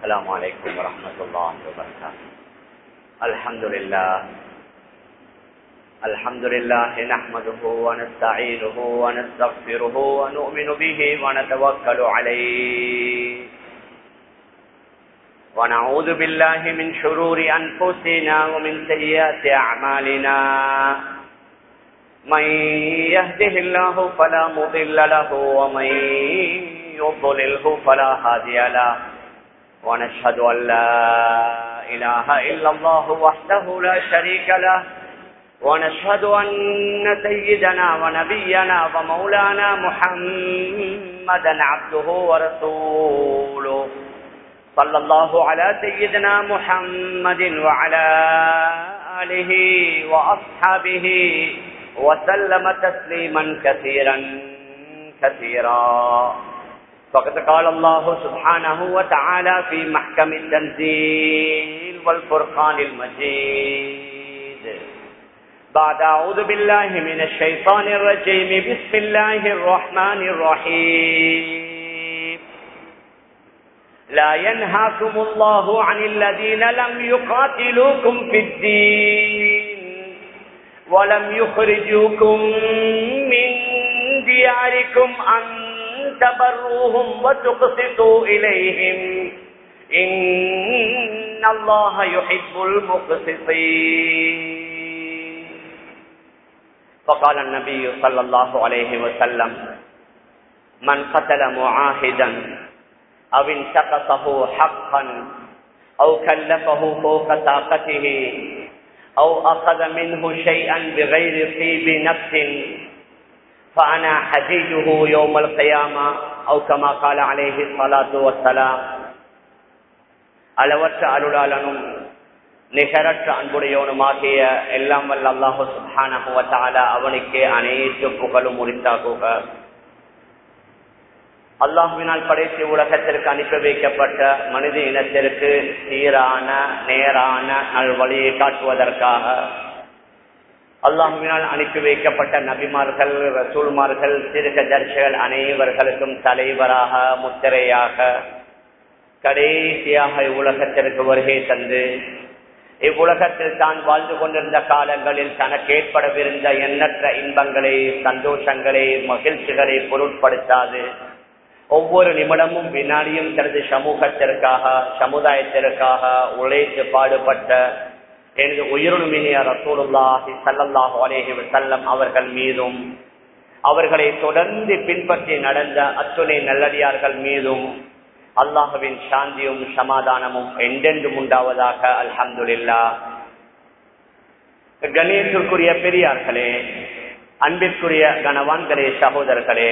السلام عليكم ورحمة الله وبركاته الحمد لله الحمد لله نحمده ونستعينه ونستغفره ونؤمن به ونتوكل عليه ونعوذ بالله من شرور أنفسنا ومن سيئات أعمالنا من يهده الله فلا مضل له ومن يضلله فلا هادي له ونشهد أن لا إله إلا الله وحده لا شريك له ونشهد أن سيدنا ونبينا ومولانا محمدا عبده ورسوله صلى الله على سيدنا محمد وعلى آله وأصحابه وسلم تسليما كثيرا كثيرا فقد قال الله سبحانه وتعالى في محكم التنزيل والفرقان المجيد بعد أعوذ بالله من الشيطان الرجيم بسم الله الرحمن الرحيم لا ينهاكم الله عن الذين لم يقاتلوكم في الدين ولم يخرجوكم من دياركم أن تبروهم وتقسطوا إليهم إن الله يحب المقسطين فقال النبي صلى الله عليه وسلم من قتل معاهدا أو انتقصه حقا أو كلفه فوق طاقته أو أخذ منه شيئا بغير طيب نفس فأنا حجيجه يوم القيامة أو كما قال عليه الصلاة والسلام அளவற்ற அருளாளனும் நிகரற்ற அன்புடையவனுமாகிய எல்லாம் வல்ல அல்லாஹு சுபானகுவத்தால அவனுக்கே அனைத்து புகழும் உரித்தாகுக அல்லாஹுவினால் படைத்து உலகத்திற்கு அனுப்பி வைக்கப்பட்ட மனித இனத்திற்கு சீரான நேரான நல்வழியை காட்டுவதற்காக அல்லாஹுவினால் அனுப்பி வைக்கப்பட்ட நபிமார்கள் ரசூல்மார்கள் திருக்கதர்ஷிகள் அனைவர்களுக்கும் தலைவராக முத்திரையாக கடைசியாக இவ்வுலகத்திற்கு வருகை தந்து இவ்வுலகத்தில் தான் வாழ்ந்து கொண்டிருந்த காலங்களில் தனக்கு ஏற்படவிருந்த எண்ணற்ற இன்பங்களை சந்தோஷங்களை மகிழ்ச்சிகளை பொருட்படுத்தாது ஒவ்வொரு நிமிடமும் வினாடியும் தனது சமூகத்திற்காக சமுதாயத்திற்காக உழைத்து பாடுபட்ட எனது உயிருமினிய ரசூலுல்லாஹி சல்லல்லாஹு அலேஹி வசல்லம் அவர்கள் மீதும் அவர்களை தொடர்ந்து பின்பற்றி நடந்த அத்துணை நல்லடியார்கள் மீதும் அல்லாஹுவின் சாந்தியும் சமாதானமும் எண்டென்றும் உண்டாவதாக அல்ஹம்துல்லா கணேசத்திற்குரிய பெரியார்களே அன்பிற்குரிய கனவான்களே சகோதரர்களே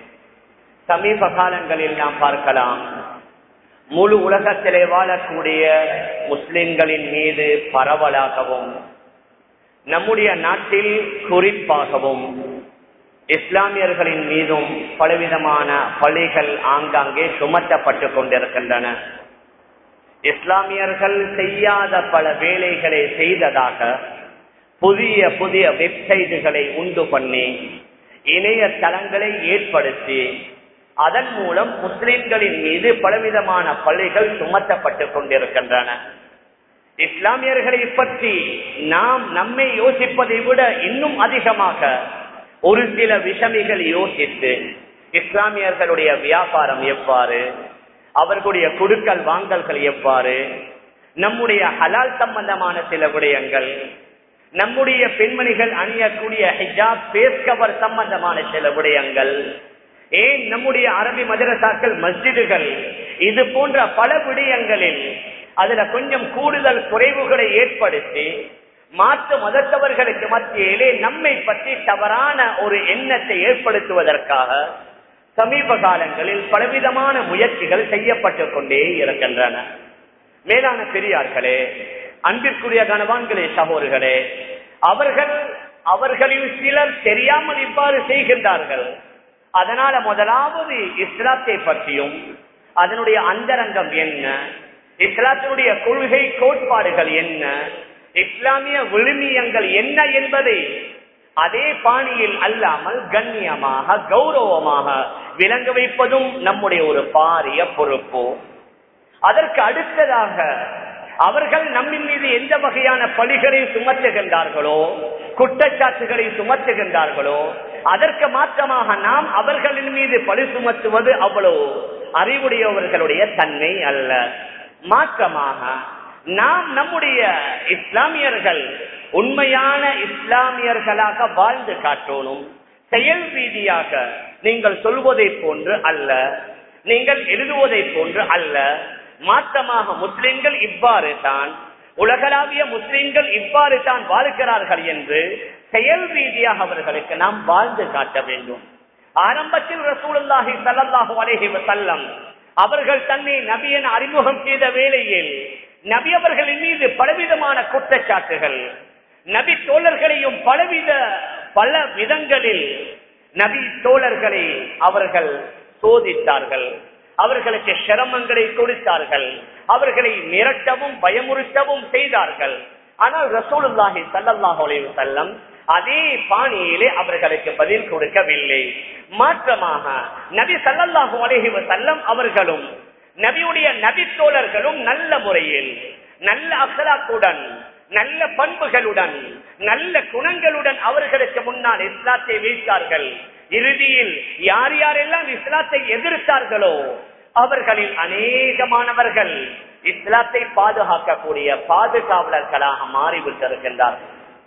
சமீப காலங்களில் நாம் பார்க்கலாம் முழு உலகத்திலே வாழக்கூடிய முஸ்லிம்களின் மீது பரவலாகவும் நம்முடைய நாட்டில் குறிப்பாகவும் இஸ்லாமியர்களின் மீதும் பலவிதமான பள்ளிகள் ஆங்காங்கே சுமத்தப்பட்டு கொண்டிருக்கின்றன இஸ்லாமியர்கள் செய்யாத பல வேலைகளை செய்ததாக புதிய புதிய வெப்சைட்டுகளை உண்டு பண்ணி இணையதளங்களை ஏற்படுத்தி அதன் மூலம் முஸ்லிம்களின் மீது பலவிதமான பள்ளிகள் சுமத்தப்பட்டு கொண்டிருக்கின்றன இஸ்லாமியர்களை பற்றி நாம் நம்மை யோசிப்பதை விட இன்னும் அதிகமாக ஒரு சில விஷமிகள் யோசித்து இஸ்லாமியர்களுடைய வியாபாரம் எவ்வாறு அவர்களுடைய குடுக்கல் வாங்கல்கள் எவ்வாறு நம்முடைய ஹலால் சம்பந்தமான சில விடயங்கள் நம்முடைய பெண்மணிகள் அணியக்கூடிய ஹிஜாப் பேஸ்கவர் சம்பந்தமான சில விடயங்கள் ஏன் நம்முடைய அரபி மதரசாக்கள் மஸ்ஜிதுகள் இது போன்ற பல விடயங்களில் அதுல கொஞ்சம் கூடுதல் குறைவுகளை ஏற்படுத்தி மாற்று மதத்தவர்களுக்கு மத்தியிலே நம்மை பற்றி தவறான ஒரு எண்ணத்தை ஏற்படுத்துவதற்காக சமீப காலங்களில் பலவிதமான முயற்சிகள் செய்யப்பட்டு கொண்டே இருக்கின்றன மேலான பெரியார்களே அன்பிற்குரிய கனவான்களே சகோதர்களே அவர்கள் அவர்களில் சிலர் தெரியாமல் இவ்வாறு செய்கின்றார்கள் அதனால முதலாவது இஸ்லாத்தை பற்றியும் அதனுடைய அந்தரங்கம் என்ன இஸ்லாத்தினுடைய கொள்கை கோட்பாடுகள் என்ன இஸ்லாமிய விழுமியங்கள் என்ன என்பதை அதே பாணியில் அல்லாமல் கண்ணியமாக கௌரவமாக விளங்க வைப்பதும் நம்முடைய ஒரு பாரிய பொறுப்பு அதற்கு அடுத்ததாக அவர்கள் நம்மின் மீது எந்த வகையான பழிகளை சுமத்துகின்றார்களோ குற்றச்சாட்டுகளை சுமத்துகின்றார்களோ அதற்கு மாற்றமாக நாம் அவர்களின் மீது பழி சுமத்துவது அவ்வளவு அறிவுடையவர்களுடைய தன்மை அல்ல மாற்றமாக நாம் நம்முடைய இஸ்லாமியர்கள் உண்மையான இஸ்லாமியர்களாக வாழ்ந்து காட்டணும் செயல் ரீதியாக நீங்கள் சொல்வதை போன்று அல்ல நீங்கள் எழுதுவதை போன்று அல்ல மாற்றமாக முஸ்லிம்கள் இவ்வாறு தான் உலகளாவிய முஸ்லிம்கள் இவ்வாறு தான் வாழ்கிறார்கள் என்று செயல் ரீதியாக அவர்களுக்கு நாம் வாழ்ந்து காட்ட வேண்டும் ஆரம்பத்தில் ரசூலுல்லாஹி ஸல்லல்லாஹு அலைஹி வஸல்லம் அவர்கள் தன்னை நபி என அறிமுகம் செய்த வேளையில் நபி அவர்களின் மீது பலவிதமான குற்றச்சாட்டுகள் நபி தோழர்களையும் பலவித பல விதங்களில் நபி தோழர்களை அவர்கள் சோதித்தார்கள் அவர்களுக்கு சிரமங்களை கொடுத்தார்கள் அவர்களை மிரட்டவும் பயமுறுத்தவும் செய்தார்கள் ஆனால் ரசூலுல்லாஹி ஸல்லல்லாஹு அலைஹி வஸல்லம் அதே பாணியிலே அவர்களுக்கு பதில் கொடுக்கவில்லை மாற்றமாக நபி ஸல்லல்லாஹு அலைஹி வஸல்லம் அவர்களும் நபியுடைய நபி தோழர்களும் நல்ல முறையில் நல்ல அகலாக்குடன் நல்ல பண்புகளுடன் நல்ல குணங்களுடன் அவர்களுக்கு முன்னால் இஸ்லாத்தை வைத்தார்கள் இறுதியில் யார் யாரெல்லாம் இஸ்லாத்தை எதிர்த்தார்களோ அவர்களில் அநேகமானவர்கள் இஸ்லாத்தை பாதுகாக்கக்கூடிய பாதுகாவலர்களாக மாறிவிட்டிருக்கின்றார்கள்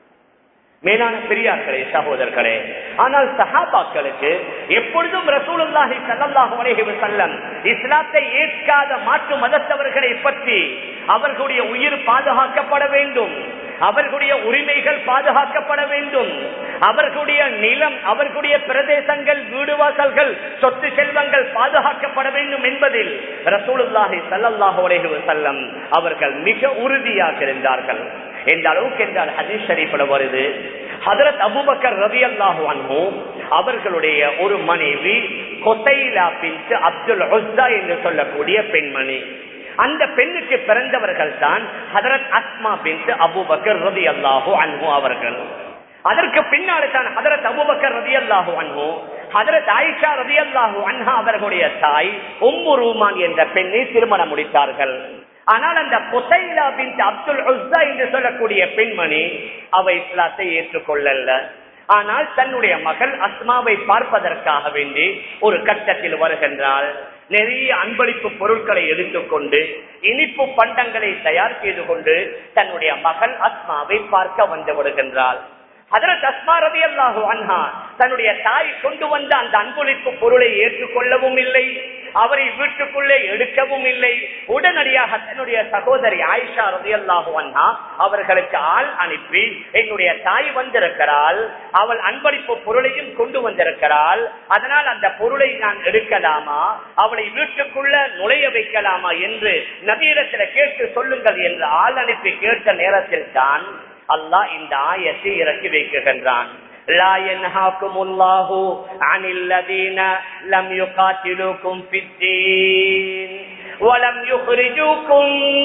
மேலான பெரியார்களே சகோதரர்களே ஆனால் சஹாபாக்களுக்கு எப்பொழுதும் ரசூலுல்லாஹி ஸல்லல்லாஹு அலைஹி வஸல்லம் இஸ்லாத்தை ஏற்காத மாற்று மதத்தவர்களை பற்றி அவர்களுடைய உயிர் பாதுகாக்கப்பட வேண்டும் அவர்களுடைய உரிமைகள் பாதுகாக்கப்பட வேண்டும் அவர்களுடைய நிலம் அவர்களுடைய பிரதேசங்கள் வீடு வாசல்கள் சொத்து செல்வங்கள் பாதுகாக்கப்பட வேண்டும் என்பதில் ரசூலுல்லாஹி ஸல்லல்லாஹு அலைஹி வஸல்லம் அவர்கள் மிக உறுதியாக இருந்தார்கள் எந்த அளவுக்கு என்றால் ஹதீஸ் ஷரீஃப்ல வருது ஹதரத் அபூபக்கர் ரலியல்லாஹு அன்ஹு அவர்களுடைய ஒரு மனைவி கொத்தைலா பின்ட் அப்துல் உஸ்ஸா என்று சொல்லக்கூடிய பெண்மணி அந்த பெண்ணுக்கு பிறந்தவர்கள் தான் ஹதரத் அஸ்மா பின்ட் அபூபக்கர் ரலியல்லாஹு அன்ஹு அவர்கள் அதற்கு பின்னாடி தான் ஹதரத் அபூபக்கர் ரலியல்லாஹு அன்ஹு ஹதரத் ஆயிஷா ரலியல்லாஹு அன்ஹா அவர்களுடைய தாய் உம்மு ரூமான் என்ற பெண்ணை திருமணம் முடித்தார்கள் ஆனால் அந்த புசைலா பின் அப்துல் உஸ்ஸா என்று சொல்லக்கூடிய பெண்மணி அவ இஸ்லாத்தை ஏற்றுக்கொள்ளல ஆனால் தன்னுடைய மகள் அஸ்மாவை பார்ப்பதற்காக வேண்டி ஒரு கட்டத்தில் வருகின்றாள் நிறைய அன்பளிப்பு பொருட்களை எடுத்துக்கொண்டு இனிப்பு பண்டங்களை தயார் செய்து கொண்டு தன்னுடைய மகள் அஸ்மாவை பார்க்க வந்து விடுகின்றாள் அதற்கு அஸ்மா ரவி அல்லாஹு அன்ஹா தன்னுடைய தாய் கொண்டு வந்த அந்த அன்பளிப்பு பொருளை ஏற்றுக்கொள்ளவும் இல்லை அவரை வீட்டுக்குள்ளே எடுக்கவும் இல்லை உடனடியாக தன்னுடைய சகோதரி ஆயிஷா ரவி அல்லாஹு அன்ஹா அவர்களுக்கு ஆள் அனுப்பி என்னுடைய தாய் வந்திருக்கிறாள் அவள் அன்பளிப்பு பொருளையும் கொண்டு வந்திருக்கிறாள் அதனால் அந்த பொருளை நான் எடுக்கலாமா அவளை வீட்டுக்குள்ள நுழைய வைக்கலாமா என்று நவீனத்தில் கேட்டு சொல்லுங்கள் என்று ஆள் அனுப்பி கேட்ட நேரத்தில் தான் அல்லாஹ் இந்த ஆயத்தை இறக்கி வைக்கின்றான் لا ينهاكم الله عن الذين لم يقاتلوكم في الدين ولم يخرجوكم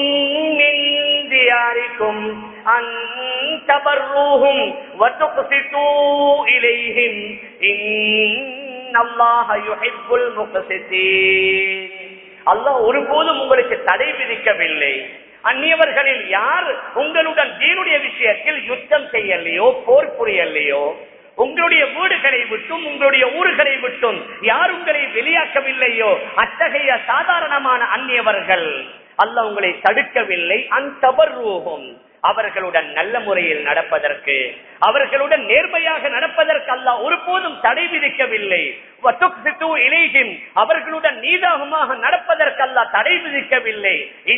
من دياركم أن تبروهم وتقسطوا إليهم إن الله يحب المقسطين அல்லாஹ் ஒருபோதும் உங்களுக்கு தடை விதிக்கவில்லை அந்நியவர்களில் யார் உங்களுடன் தீனுடைய விஷயத்தில் யுத்தம் செய்யலையோ போர் புரியலையோ உங்களுடைய வீடுகளை விட்டும் உங்களுடைய ஊர்களை விட்டும் யார் உங்களை வெளியாக்கவில்லையோ அத்தகைய சாதாரணமான அந்நியவர்கள் அல்ல உங்களை தடுக்கவில்லை அந்தபர்வூகம் அவர்களுடன் நல்ல முறையில் நடப்பதற்கு அவர்களுடன் நேர்மையாக நடப்பதற்கு அல்ல ஒருபோதும் தடை விதிக்கவில்லை இலைகின் அவர்களுடன் நீதாகமாக நடப்பதற்கு அல்ல தடை விதிக்கவில்லை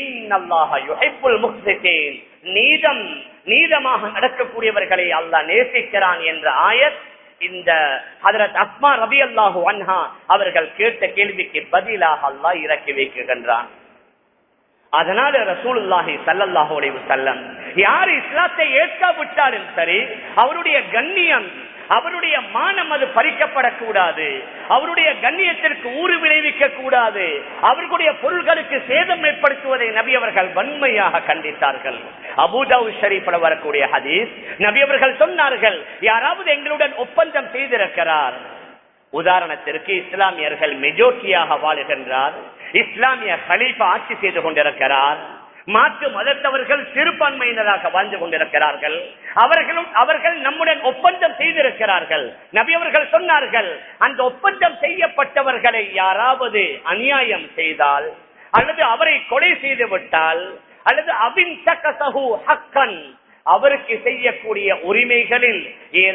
நீதம் நீதமாக நடக்கக்கூடியவர்களை அல்லாஹ் நேசிக்கிறான் என்ற ஆயத் இந்த ஹதரத் அஸ்மா ரபி அல்லாஹு அன்ஹா அவர்கள் கேட்ட கேள்விக்கு பதிலாக அல்லாஹ் இறக்கி வைக்கின்றான் அதனால ரசூலுல்லாஹி சல்லல்லாஹு அலைஹி வஸல்லம் யார் இஸ்லாத்தை ஏற்காவிட்டாலும் சரி அவருடைய கண்ணியம் அவருடைய மானம் அது பறிக்கப்படக்கூடாது அவருடைய கண்ணியத்திற்கு ஊறு விளைவிக்க கூடாது அவர்களுடைய பொருள்களுக்கு சேதம் ஏற்படுத்துவதை நபி அவர்கள் வன்மையாக கண்டித்தார்கள் அபுதாவு ஷரீஃப்ல வரக்கூடிய ஹதீஸ் நபி அவர்கள் சொன்னார்கள் யாராவது எங்களுடன் ஒப்பந்தம் செய்திருக்கிறார் உதாரணத்திற்கு இஸ்லாமியர்கள் மெஜோரிட்டியாக வாழுகின்றார் இஸ்லாமிய கலீஃபா ஆட்சி செய்து கொண்டிருக்கிறார் மாற்று மதத்தவர்கள் சிறுபான்மையினராக வாழ்ந்து கொண்டிருக்கிறார்கள் அவர்களும் அவர்கள் நம்முடன் ஒப்பந்தம் செய்திருக்கிறார்கள் நபி அவர்கள் சொன்னார்கள் அந்த ஒப்பந்தம் செய்யப்பட்டவர்களை யாராவது அநியாயம் செய்தால் அல்லது அவரை கொலை செய்து விட்டால் அல்லது அபின் சகசகு ஹக்கன் அவருக்கு செய்யக்கூடிய உரிமைகளில்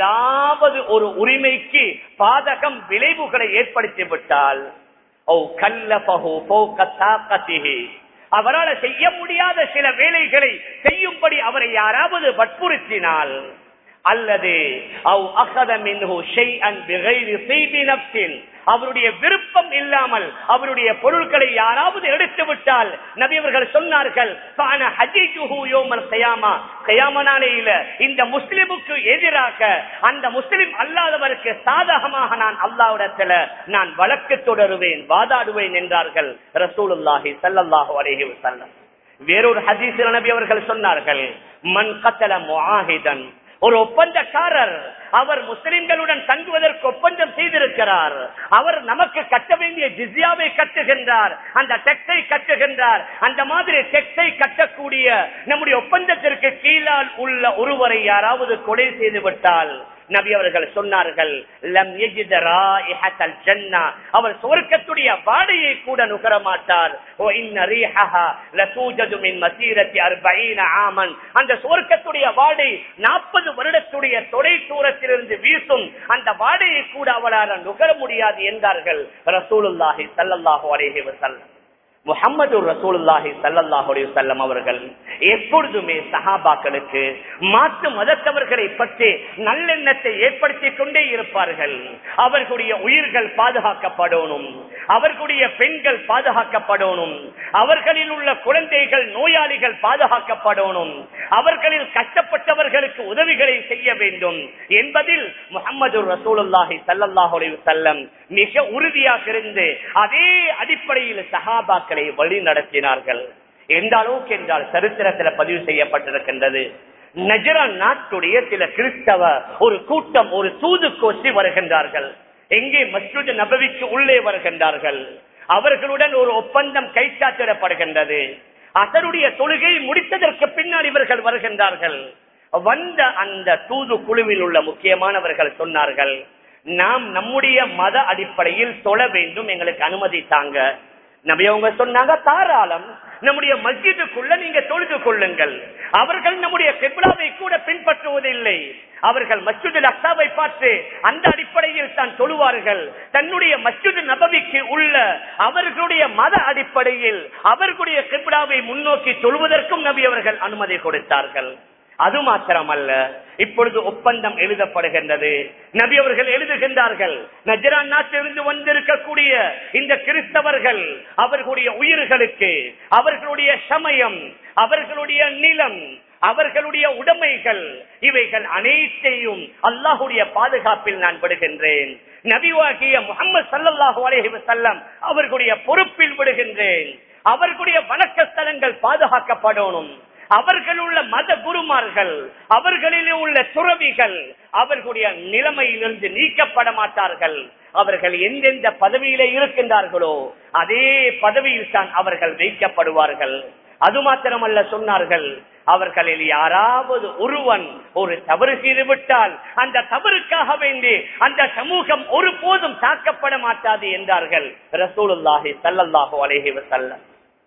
ஏதாவது ஒரு உரிமைக்கு பாதகம் விளைவுகளை ஏற்படுத்தி விட்டால் ஓ கல்லபகு போக்க தாக்கத்திகி அவரால் செய்ய முடியாத சில வேலைகளை செய்யும்படி அவரை யாராவது வற்புறுத்தினால் அல்லது அவ் அகத மின்ஹு ஷைஅன் பிகைரி ஸீபி நஃப்ஸின் அவருடைய விருப்பம் இல்லாமல் அவருடைய பொருட்களை யாராவது எடுத்து விட்டால் நபி அவர்கள் சொன்னார்கள் "ஃபஅன ஹஜீஜுஹு யௌமல் கியாமா." கியாம நாளையில இந்த முஸ்லிமுக்கு எதிராக அந்த முஸ்லிம் அல்லாதவருக்கு சாதகமாக நான் அல்லாஹ்விடத்துல நான் வழக்கு தொடருவேன் வாதாடுவேன் என்றார்கள் ரசூலுல்லாஹி ஸல்லல்லாஹு அலைஹி வஸல்லம் வேறொரு ஹதீஸில் நபி அவர்கள் சொன்னார்கள் மன் கத்தல முஆஹிதன் ஒரு ஒப்பந்தக்காரர் அவர் முஸ்லிம்களுடன் தங்குவதற்கு ஒப்பந்தம் செய்திருக்கிறார் அவர் நமக்கு கட்ட வேண்டிய ஜிஸ்யாவை கட்டுகின்றார் அந்த டெக்ஸை கட்டுகின்றார் அந்த மாதிரி டெக்ஸை கட்டக்கூடிய நம்முடைய ஒப்பந்தத்திற்கு கீழால் உள்ள ஒருவரை யாராவது கொலை செய்து விட்டால் நபி அவர்கள் சொன்னார்கள் லம் யஜித ராயிஹத்தல் ஜன்னா அவர் சுவர்க்கத்துடைய வாடையை கூட நுகர மாட்டார் ஓ இன்ன ரீஹஹா லதூஜது மின் மசீரத்தி 40 ஆமன் அந்த சுவர்க்கத்துடைய வாடை 40 வருடத்துடைய தொலை தூரத்திலிருந்து வீசும் அந்த வாடையை கூட அவளால் நுகர முடியாது என்றார்கள் ரசூலுல்லாஹி ஸல்லல்லாஹு அலைஹி வஸல்லம் முகமது ரசூலுல்லாஹி ஸல்லல்லாஹு அலைஹி வஸல்லம் அவர்கள் எப்பொழுதுமே சஹாபாக்களுக்கு மாற்று மதத்தவர்களை பற்றி நல்லெண்ணத்தை ஏற்படுத்திக் கொண்டே இருப்பார்கள் அவர்களுடைய உயிர்கள் பாதுகாக்கப்படணும் அவர்களுடைய பெண்கள் பாதுகாக்கப்படணும் அவர்களில் உள்ள குழந்தைகள் நோயாளிகள் பாதுகாக்கப்படணும் அவர்களில் கஷ்டப்பட்டவர்களுக்கு உதவிகளை செய்ய வேண்டும் என்பதில் முகமது ரசூலுல்லாஹி ஸல்லல்லாஹு அலைஹி வஸல்லம் மிக உறுதியாக இருந்து அதே அடிப்படையில் சஹாபாக்களை வழி நடத்தினார்கள் எந்த அளவுக்கு என்றால் சரித்திரத்தில் பதிவு செய்யப்பட்டிருக்கின்றது நஜரான் நாட்டுடைய சில கிறிஸ்தவ ஒரு கூட்டம் ஒரு தூது கோஷ்டி வருகின்றார்கள் எங்கே மஸ்ஜித் நபவிக்கு உள்ளே வருகின்றார்கள் அவர்களுடன் ஒரு ஒப்பந்தம் கைச்சாத்திடப்படுகின்றது அதனுடைய தொழுகை முடித்ததற்கு பின்னால் இவர்கள் வருகின்றார்கள் வந்த அந்த தூது குழுவில் உள்ள முக்கியமானவர்கள் சொன்னார்கள் நாம் நம்முடைய மத அடிப்படையில் தொழ வேண்டும் எங்களுக்கு அனுமதி தாங்க நபி அவங்க சொன்னாங்க தாராளம் நம்முடைய மஸ்ஜிதுக்குள்ள நீங்க தொழுது கொள்ளுங்கள் அவர்கள் நம்முடைய கிப்லாவை கூட பின்பற்றுவதில்லை அவர்கள் மஸ்ஜிது அக்சாவை பார்த்து அந்த அடிப்படையில் தான் தொழுவார்கள் தன்னுடைய மஸ்ஜிது நபவிக்கு உள்ள அவர்களுடைய மத அடிப்படையில் அவர்களுடைய கிப்லாவை முன்னோக்கி தொழுவதற்கும் நபி அவர்கள் அனுமதி கொடுத்தார்கள் அது மாத்திரமல்ல இப்பொழுது ஒப்பந்தம் எழுதப்படுகின்றது நபி அவர்கள் எழுதுகின்றார்கள் நஜரான் நாட்டிலிருந்து வந்திருக்கக்கூடிய இந்த கிறிஸ்தவர்கள் அவர்களுடைய உயிர்களுக்கு அவர்களுடைய சமயம் அவர்களுடைய நிலம் அவர்களுடைய உடைமைகள் இவைகள் அனைத்தையும் அல்லாஹுடைய பாதுகாப்பில் நான் விடுகின்றேன் நபிவாகிய முகமது சல்லல்லாஹு அலைஹி வஸல்லம் அவர்களுடைய பொறுப்பில் விடுகின்றேன் அவர்களுடைய வணக்க ஸ்தலங்கள் பாதுகாக்கப்படணும் அவர்கள் உள்ள மத குருமார்கள் அவர்களிலே உள்ள துறவிகள் அவர்களுடைய நிலைமையிலிருந்து நீக்கப்பட மாட்டார்கள் அவர்கள் எந்தெந்த பதவியில இருக்கின்றார்களோ அதே பதவியில் தான் அவர்கள் வைக்கப்படுவார்கள் அது மாத்திரமல்ல சொன்னார்கள் அவர்களில் யாராவது ஒருவன் ஒரு தவறு செய்து விட்டால் அந்த தவறுக்காக வேண்டி அந்த சமூகம் ஒருபோதும் தாக்கப்பட மாட்டாது என்றார்கள் ரசூலுல்லாஹி ஸல்லல்லாஹு அலைஹி வஸல்லம்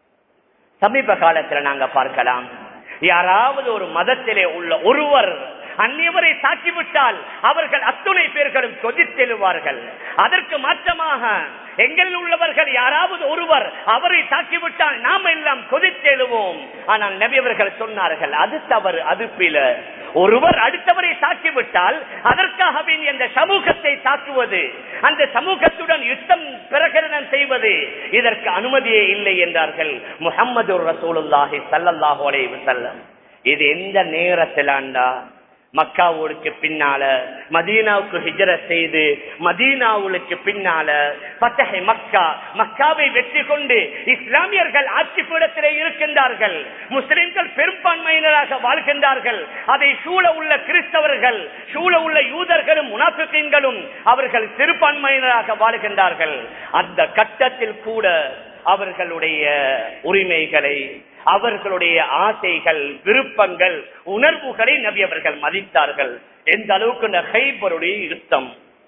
சமீப காலத்துல நாங்க பார்க்கலாம் யாராவது ஒரு மதத்திலே உள்ள ஒருவர் அந்நியவரை தாக்கிவிட்டால் அவர்கள் அத்துணை பேர்களும் கொதித்தெழுவார்கள் அதற்கு மாற்றமாக எங்களில் உள்ளவர்கள் யாராவது ஒருவர் அவரை தாக்கிவிட்டால் நாம் எல்லாம் கொதித்தெழுவோம் ஆனால் நபி அவர்கள் சொன்னார்கள் அது தவறு அது பில ஒருவர் அடுத்தவரை தாக்கிவிட்டால் அதற்காக வேண்டி அந்த சமூகத்தை தாக்குவது அந்த சமூகத்துடன் யுத்தம் பிரகடனம் செய்வது இதற்கு அனுமதியே இல்லை என்றார்கள் முகமது ரசூலுல்லாஹி சல்லல்லாஹு அலைஹி வஸல்லம் இது எந்த நேரத்திலாண்டா மக்காவுக்கு பின்னால மதீனாவுக்கு ஹிஜர செய்து மதீனாவுக்கு பின்னால பத்தகை மக்கா மக்காவை வெற்றி கொண்டு இஸ்லாமியர்கள் ஆட்சி பீடத்திலே இருக்கின்றார்கள் முஸ்லிம்கள் பெரும்பான்மையினராக வாழ்கின்றார்கள் அதை சூழ உள்ள கிறிஸ்தவர்கள் சூழ உள்ள யூதர்களும் முனாஃபிகளும் அவர்கள் சிறுபான்மையினராக வாழ்கின்றார்கள் அந்த கட்டத்தில் கூட அவர்களுடைய உரிமைகளை அவர்களுடைய ஆசைகள் விருப்பங்கள் உணர்வுகளை நபி அவர்கள் மதித்தார்கள் எந்த அளவுக்கு இந்த ஹைபருடைய யுத்தம்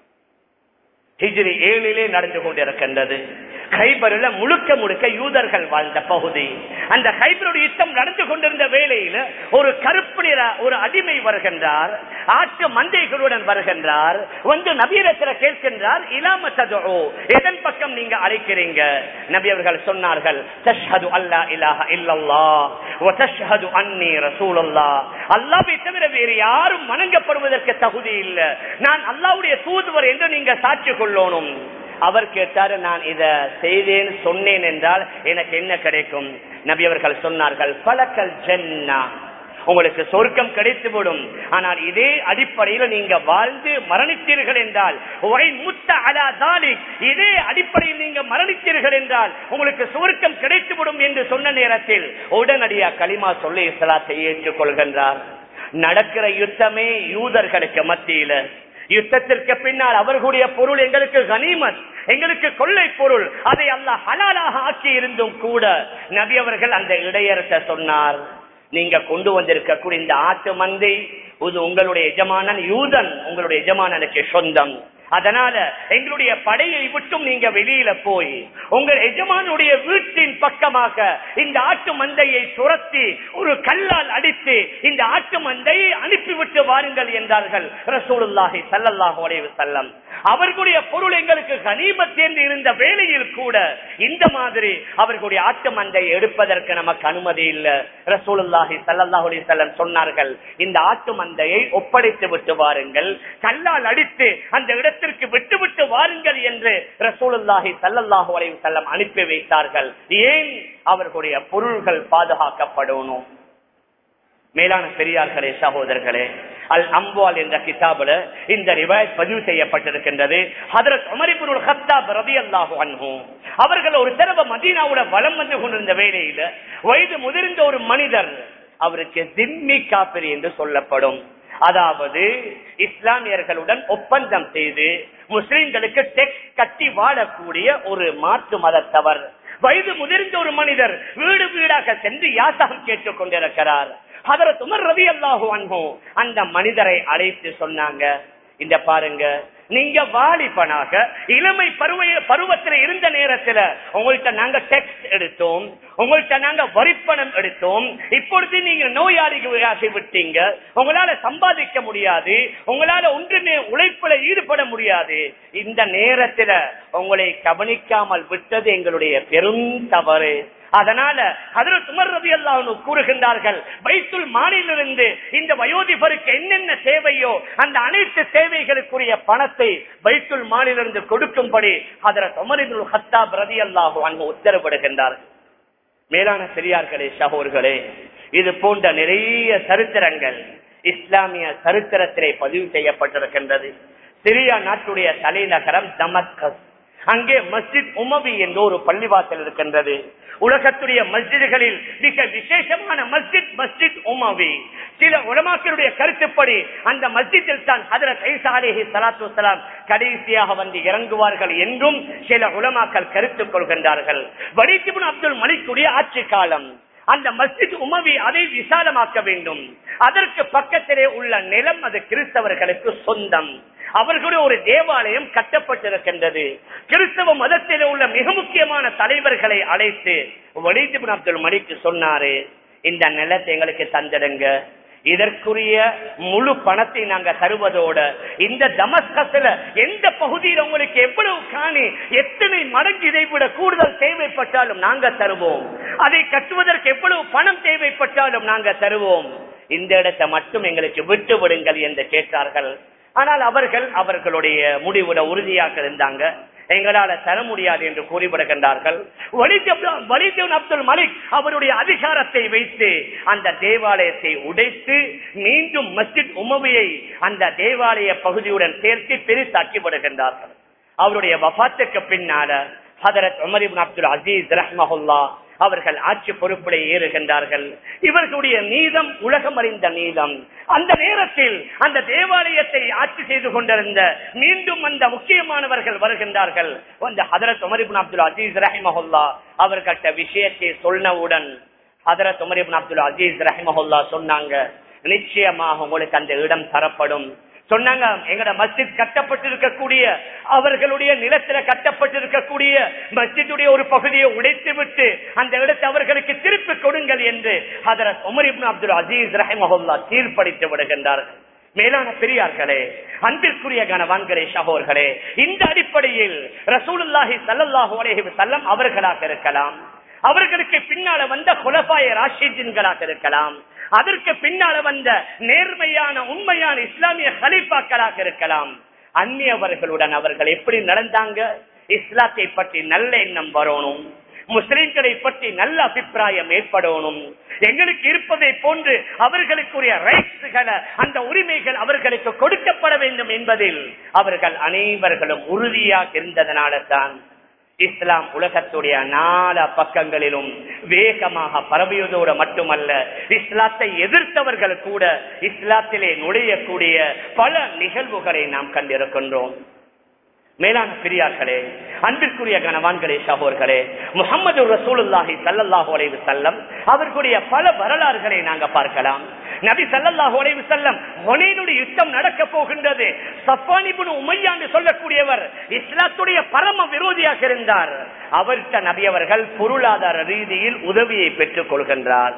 ஹிஜ்ரி ஏழிலே நடந்து கொண்டிருக்கின்றது ஹைபரில் முழுக்க முழுக்க யூதர்கள் வாழ்ந்த பகுதி அந்த ஹைபருடைய யுத்தம் நடந்து கொண்டிருந்த வேளையில ஒரு கருப்பு நிற ஒரு அடிமை வருகின்றார் ஆட்டு மந்தைகளுடன் வருகின்றார் வந்து நபீரத்திர கேட்கின்றார் இலாம ததுஓ எதன் பக்கம் நீங்க அழைக்கிறீங்க நபி அவர்கள் சொன்னார்கள் தஷ்ஹது அல்லா இலாஹ இல்லல்லாஹ் வ தஷ்ஹது அன்னி ரசூலுல்லாஹ் அல்லாஹ்வை தவிர வேறு யாரும் வணங்கப்படுவதற்கு தகுதி இல்ல நான் அல்லாஹ்வுடைய தூதுவர் என்று நீங்க சாட்சி கொள்ளணும் அவர் கேட்டாரு நான் இத செய்தேன் சொன்னேன் என்றால் எனக்கு என்ன கிடைக்கும் நபி அவர்கள் சொன்னார்கள் பலக்கல் ஜன்னா உங்களுக்கு சொர்க்கம் கிடைத்துவிடும் ஆனால் இதே அடிப்படையில் நீங்க வாழ்ந்து மரணித்தீர்கள் என்றால் ஒய் முத்த அலா தாலிக், இதே அடிப்படையில் நீங்க மரணித்தீர்கள் என்றால் உங்களுக்கு சொர்க்கம் கிடைத்துவிடும் என்று சொன்ன நேரத்தில் உடனடியா களிமா சொல்லி இஸ்லாத்தை ஏற்றுக் கொள்கின்றார் நடக்கிற யுத்தமே யூதர்களுக்கு மத்தியில யுத்தத்திற்கு பின்னால் அவர்களுடைய பொருள் எங்களுக்கு கனிமத் எங்களுக்கு கொள்ளை பொருள் அதை அல்லாஹ் ஹலாலாக ஆக்கி இருந்தும் கூட நபி அவர்கள் அந்த இடையரச சொன்னார் நீங்க கொண்டு வந்திருக்கக்கூடிய இந்த ஆட்டு மந்தை இது உங்களுடைய எஜமானன் யூதன் உங்களுடைய எஜமானனுக்கு சொந்தம் அதனால எங்களுடைய படையை விட்டும் நீங்க வெளியில போய் உங்கள் எஜமானுடைய வீட்டின் பக்கமாக இந்த ஆட்டு மந்தையை துரத்தி ஒரு கல்லால் அடித்து இந்த ஆட்டு மந்தையை அனுப்பிவிட்டு வாருங்கள் என்றார்கள் ரசூலுல்லாஹி ஸல்லல்லாஹு அலைஹி வஸல்லம் அவர்களுடைய பொருள் எங்களுக்கு கனிமத் என்று இருந்த வேளையில் கூட இந்த மாதிரி அவர்களுடைய ஆட்டு மந்தையை எடுப்பதற்கு நமக்கு அனுமதி இல்ல ரசூலுல்லாஹி ஸல்லல்லாஹு அலைஹி வஸல்லம் சொன்னார்கள் இந்த ஆட்டு மந்தையை ஒப்படைத்து விட்டு வாருங்கள் கல்லால் அடித்து அந்த இடத்திற்கு விட்டு விட்டு வாருங்கள் என்று ரசூலுல்லாஹி ஸல்லல்லாஹு அலைஹி வஸல்லம் அனுப்பி வைத்தார்கள் ஏன் அவர்களுடைய பொருள்கள் பாதுகாக்கப்படணும் மேலான பெரியார்களே சகோதரர்களே அல் அம்பால் என்ற கிதாபுல இந்த ரிவாயத் பதிவு செய்யப்பட்டிருக்கின்றது ஹதரத் உமரிபுல் ஹத்தாப் ரலியல்லாஹு அன்ஹு அவர்கள் ஒரு தடவை மதீனாவோட வலம் வந்து கொண்டிருந்த வேளையில வயது முதிர்ந்த ஒரு மனிதர் அவருக்கு திம்மி காப்பிரி என்று சொல்லப்படும் அதாவது இஸ்லாமியர்களுடன் ஒப்பந்தம் செய்து முஸ்லிம்களுக்கு டெக்ஸ் கட்டி வாழக்கூடிய ஒரு மாற்று மதத்தவர் வயது முதிர்ந்த ஒரு மனிதர் வீடு வீடாக சென்று யாசகம் கேட்டுக் கொண்டிருக்கிறார் அதற்கு உமர் ரவி அல்லாஹு அன்போ அந்த மனிதரை அழைத்து சொன்னாங்க இந்த பாருங்க நீங்க வாலிபனாக இளமை பருவ பருவத்தில் இருந்த நேரத்துல உங்கள்கிட்ட நாங்க டெக்ஸ்ட் எடுத்தோம் உங்கள்கிட்ட நாங்க வரிப்பணம் எடுத்தோம் இப்பொழுது நீங்க நோயாளிகளாகி விட்டீங்க உங்களால சம்பாதிக்க முடியாது உங்களால ஒன்றுமே உழைப்புல ஈடுபட முடியாது இந்த நேரத்துல உங்களை கவனிக்காமல் விட்டது எங்களுடைய பெரும் தவறு அதனால அதில் சுமர் ரவி அல்லாஹ் கூறுகின்றார்கள் வைத்துல் மாநிலிருந்து இந்த வயோதிபருக்கு என்னென்ன தேவையோ அந்த அனைத்து தேவைகளுக்குரிய பணத்தை வைத்துல் மாநிலிருந்து கொடுக்கும்படி அதில் சுமரிபுல் ஹத்தாப் ரவி அல்லாஹு அங்கு உத்தரவிடுகின்றார்கள் மேலான பெரியார்களே சகோர்களே இது போன்ற நிறைய சரித்திரங்கள் இஸ்லாமிய சரித்திரத்திலே பதிவு செய்யப்பட்டிருக்கின்றது சிரியா நாட்டுடைய தலைநகரம் தமஸ்கஸ் அங்கே மஸ்ஜித் உமவி என்ற ஒரு பள்ளிவாசல் இருக்கின்றது உலகத்துடைய மஸ்ஜிதுகளில் மிக விசேஷமான மஸ்ஜித் மஸ்ஜித் உமவி சில உலமாக்களுடைய கருத்துப்படி அந்த மஸ்ஜிதில் தான் ஹதரத் ஐசா அலிஹி சலாத்து வலாம் கடைசியாக வந்து இறங்குவார்கள் என்றும் சில உலமாக்கள் கருத்துக் கொள்கின்றார்கள் வடிசிபுன் அப்துல் மலிக்குடைய ஆட்சி காலம் அந்த மஸ்ஜித் உமவி அதை விசாலமாக்க வேண்டும் அதற்கு பக்கத்திலே உள்ள நிலம் அது கிறிஸ்தவர்களுக்கு சொந்தம் அவர்களுடைய ஒரு தேவாலயம் கட்டப்பட்டிருக்கின்றது கிறிஸ்தவ மதத்திலே உள்ள மிக முக்கியமான தலைவர்களை அழைத்து வலிதிபின் அப்துல் மலிக்கு சொன்னாரு இந்த நிலத்தை எங்களுக்கு தந்திடுங்க இதற்குரிய முழு பணத்தை நாங்க தருவதோட இந்த தமஸ்கஸ்ல எந்த பகுதியில் உங்களுக்கு எவ்வளவு காணி எத்தனை மடங்கு இதை விட கூடுதல் தேவைப்பட்டாலும் நாங்க தருவோம் அதை கட்டுவதற்கு எவ்வளவு பணம் தேவைப்பட்டாலும் நாங்க தருவோம் இந்த இடத்தை மட்டும் எங்களுக்கு விட்டு விடுங்கள் என்று கேட்டார்கள் ஆனால் அவர்கள் அவர்களுடைய முடிவுட உறுதியாக இருந்தாங்க எங்களால தர முடியாது என்று கூறிவிடுகின்றார்கள் வலிதேவன் அப்துல் மலிக் அவருடைய அதிகாரத்தை வைத்து அந்த தேவாலயத்தை உடைத்து மீண்டும் மஸ்ஜித் உமவியை அந்த தேவாலய பகுதியுடன் சேர்த்து பெருசாக்கி விடுகின்றார்கள் அவருடைய வபாத்துக்கு பின்னால ஹதரத் உமரிபின் அப்துல் அசீஸ் ரஹ்மஹுல்லா அவர்கள் ஆட்சி பொறுப்பிலே ஏறுகின்றார்கள் இவர்களுடைய நீதம் உலகம் அறிந்த நீதம் அந்த நேரத்தில் அந்த தேவாலயத்தை ஆட்சி செய்து கொண்டிருந்த மீண்டும் அந்த முக்கியமானவர்கள் வருகின்றார்கள் அந்த ஹதரத் உமரிபின் அப்துல் அசீஸ் ரஹிமஹுல்லா அவர்கள்ட்ட விஷயத்தை சொன்னவுடன் ஹதரத் உமரிபின் அப்துல் அசீஸ் ரஹிமஹுல்லா சொன்னாங்க நிச்சயமாக உங்களுக்கு அந்த இடம் தரப்படும் சொன்னாங்க எங்கட மஸ்ஜித் கட்டப்பட்டிருக்கக்கூடிய அவர்களுடைய நிலத்துல கட்டப்பட்டிருக்கக்கூடிய மஸ்ஜிதுடைய ஒரு பகுதியை உடைத்து விட்டு அந்த இடத்தை அவர்களுக்கு திருப்பி கொடுங்கள் என்று Hazrat Umar ibn Abdul Aziz ரஹிமஹுல்லா தீர்ப்பளித்து விடுகின்றார்கள் மேலான பெரியார்களே அன்பிற்குரிய கனவான்களே சகோர்களே இந்த அடிப்படையில் ரசூலுல்லாஹி ஸல்லல்லாஹு அலைஹி வஸல்லம் அவர்களாக இருக்கலாம் அவர்களுக்கு பின்னால வந்த குலபாய ராஷிஜின்களாக இருக்கலாம் அதற்கு பின்னால வந்த நேர்மையான உண்மையான இஸ்லாமிய ஹலீஃபாக்களாக இருக்கலாம் அந்நியவர்களுடன் அவர்கள் எப்படி நடந்தாங்க இஸ்லாத்தை பற்றி நல்ல எண்ணம் வரணும் முஸ்லிம்களை பற்றி நல்ல அபிப்பிராயம் ஏற்படணும் எங்களுக்கு இருப்பதை போன்று அவர்களுக்குரிய ரைட்ஸுகளை அந்த உரிமைகள் அவர்களுக்கு கொடுக்கப்பட வேண்டும் என்பதில் அவர்கள் அனைவர்களும் உறுதியாக இருந்ததனால தான் இஸ்லாம் உலகத்துடைய நால பக்கங்களிலும் வேகமாக பரவியதோடு மட்டுமல்ல இஸ்லாத்தை எதிர்த்தவர்கள் கூட இஸ்லாத்திலே நுழையக்கூடிய பல நிகழ்வுகளை நாம் கண்டிருக்கின்றோம் மேலான பெரியார்களே அன்பிற்குரிய கனவான்களே சகோர்களே முகமது ரசூலுல்லாஹி சல்லல்லாஹு அலைவு செல்லம் அவர்களுடைய பல வரலாறுகளை நாங்க பார்க்கலாம் நபி சல்லல்லாஹு அலைவு செல்லம் ஒனேனுடைய யுத்தம் நடக்க போகின்றது சப்பானிபுன் உமையாண்டு சொல்லக்கூடியவர் இஸ்லாத்துடைய பரம விரோதியாக இருந்தார் அவர்கிட்ட நபி அவர்கள் பொருளாதார ரீதியில் உதவியை பெற்றுக் கொள்கின்றார்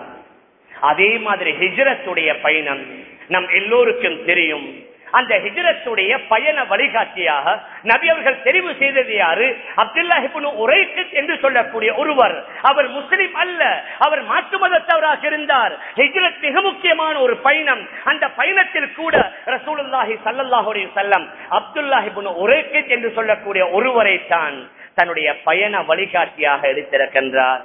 அதே மாதிரி ஹிஜ்ரத்துடைய பயணம் நம் எல்லோருக்கும் தெரியும் அந்த ஹிஜரத்துடைய பயண வழிகாட்டியாக நபி அவர்கள் தெரிவு செய்தது யாரு அப்துல்லாஹிபுன் உரைக்கு என்று சொல்லக்கூடிய ஒருவர் அவர் முஸ்லிம் அல்ல அவர் மாற்று மதத்தவராக இருந்தார் ஹிஜ்ரத் மிக முக்கியமான ஒரு பயணம் அந்த பயணத்தில் கூட ரசூலுல்லாஹி சல்லல்லாஹு அலைஹி வஸல்லம் அப்துல்லாஹிபுன் உரைக்கு என்று சொல்லக்கூடிய ஒருவரை தான் தன்னுடைய பயண வழிகாட்டியாக எடுத்திருக்கின்றார்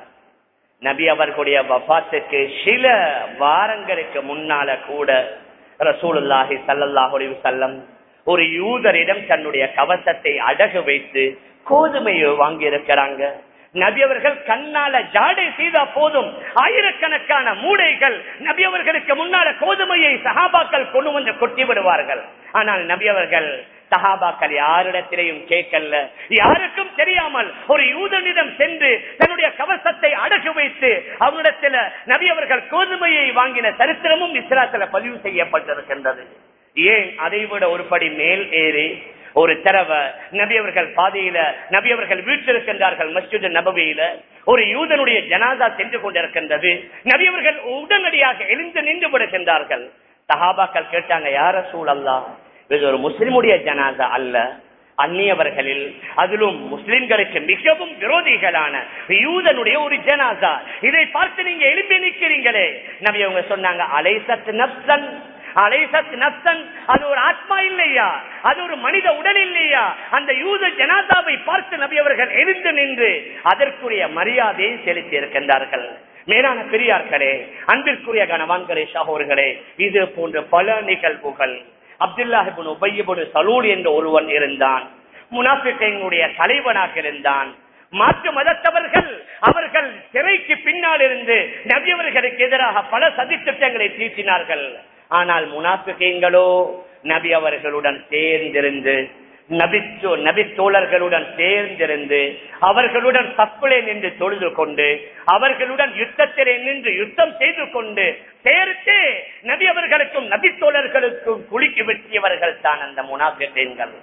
நபி அவர்களுடைய வபாத்துக்கு சில வாரங்களுக்கு முன்னால கூட ரசூலுல்லாஹி சல்லல்லாஹு அலைஹி வஸல்லம் ஒரு யூதரிடம் தன்னுடைய கவசத்தை அடகு வைத்து கோதுமையை வாங்கி இருக்கிறாங்க நபி அவர்கள் கண்ணால ஜாடை செய்தா போதும் ஆயிரக்கணக்கான மூடைகள் நபி அவர்களுக்கு முன்னால கோதுமையை சகாபாக்கள் கொண்டு வந்து கொட்டி விடுவார்கள் ஆனால் நபி அவர்கள் சஹாபாக்கள் யாரிடத்திலையும் கேட்கல யாருக்கும் தெரியாமல் ஒரு யூதனிடம் சென்று தன்னுடைய கவசத்தை அடகு வைத்து அவனிடத்துல நபி அவர்கள் கோதுமையை வாங்கின சரித்திரமும் இஸ்லாத்துல பதிவு செய்யப்பட்டிருக்கின்றது ஏன் அதை விட ஒரு படி மேல் ஏறி ஒரு தடவை நபி அவர்கள் பாதையில நபி அவர்கள் வீட்டிருக்கின்றார்கள் மஸ்ஜித் நபவியில ஒரு யூதனுடைய ஜனாதா சென்று கொண்டிருக்கின்றது நபி அவர்கள் உடனடியாக எழுந்து நின்று விடுகின்றார்கள் சஹாபாக்கள் கேட்டாங்க யார சூழல்லா இது ஒரு முஸ்லிமுடைய ஜனாதா அல்ல அந்நியவர்களில் அதிலும் முஸ்லிம்களுக்கு மிகவும் விரோதிகளான யூதனுடைய ஒரு ஜனாதா இதை பார்த்து நீங்க எழுப்பி நிற்கிறீங்களே நபி அவங்க சொன்னாங்க அலைசத் நப்சன் அலைசத் நப்சன் அது ஒரு ஆத்மா இல்லையா அது ஒரு மனித உடல் இல்லையா அந்த யூத ஜனாதாவை பார்த்து நபி அவர்கள் எழுந்து நின்று அதற்குரிய மரியாதையை செலுத்தி இருக்கின்றார்கள் மேலான பெரியார்களே அன்பிற்குரிய கணவான்களே சகோர்களே இது போன்ற பல நிகழ்வுகள் அப்துல்லாஹிபின் உபையபுடு சலூல் என்ற ஒருவன் இருந்தான் முனாஃபிகளுடைய தலைவனாக இருந்தான் மாற்று மதத்தவர்கள் அவர்கள் சிறைக்கு பின்னால் இருந்து நபியவர்களுக்கு எதிராக பல சதித்திட்டங்களை தீட்டினார்கள் ஆனால் முனாஃபிகங்களோ நபி அவர்களுடன் சேர்ந்திருந்து நபிச்சோ நபி தோழர்களுடன் சேர்ந்திருந்து அவர்களுடன் தப்பிலே நின்று தொழுது கொண்டு அவர்களுடன் யுத்தத்திலே நின்று யுத்தம் செய்து கொண்டு சேர்த்து நபி அவர்களுக்கும் நபி தோழர்களுக்கும் குளிக்கு வெட்டியவர்கள் தான் அந்த முனாஃபிகள்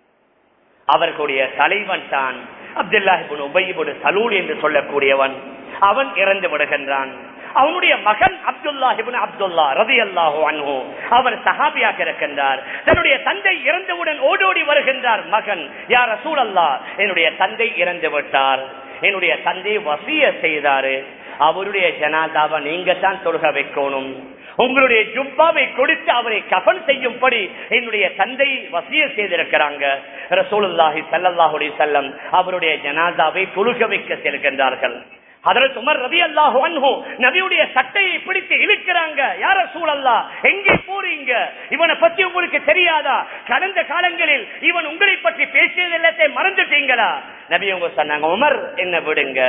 அவர்களுடைய தலைவன் தான் அப்துல்லாஹிபுன் உபயிபுடு சலூல் என்று சொல்லக்கூடியவன் அவன் இறந்து விடுகின்றான் அவனுடைய மகன் அப்துல்லாஹிபின் அப்துல்லா ரதி அல்லாஹோ அன்ஹோ அவர் சஹாபியாக இருக்கின்றார் தன்னுடைய தந்தை இறந்தவுடன் ஓடோடி வருகின்றார் மகன் யார் ரசூல் அல்லா என்னுடைய தந்தை இறந்து விட்டார் என்னுடைய தந்தை வசிய செய்தாரு அவருடைய ஜனாதாவை நீங்க தான் தொழுக வைக்கணும் உங்களுடைய ஜுப்பாவை கொடுத்து அவரை கஃன் செய்யும்படி என்னுடைய தந்தை வசிய செய்திருக்கிறாங்க ரசூலுல்லாஹி சல்லல்லாஹுடைய செல்லம் அவருடைய ஜனாதாவை தொழுக வைக்க செல்கின்றார்கள் அதற்கு உமர் ரவி அல்லாஹ் நபியுடைய சட்டையை பிடித்து இழுக்கிறாங்க யார சூழல்லா எங்கே போறீங்க இவனை பத்தி உங்களுக்கு தெரியாதா கடந்த காலங்களில் இவன் உங்களை பற்றி பேசியது எல்லாத்தையும் மறந்துட்டீங்களா நபி உங்க சொன்னாங்க உமர் என்ன விடுங்க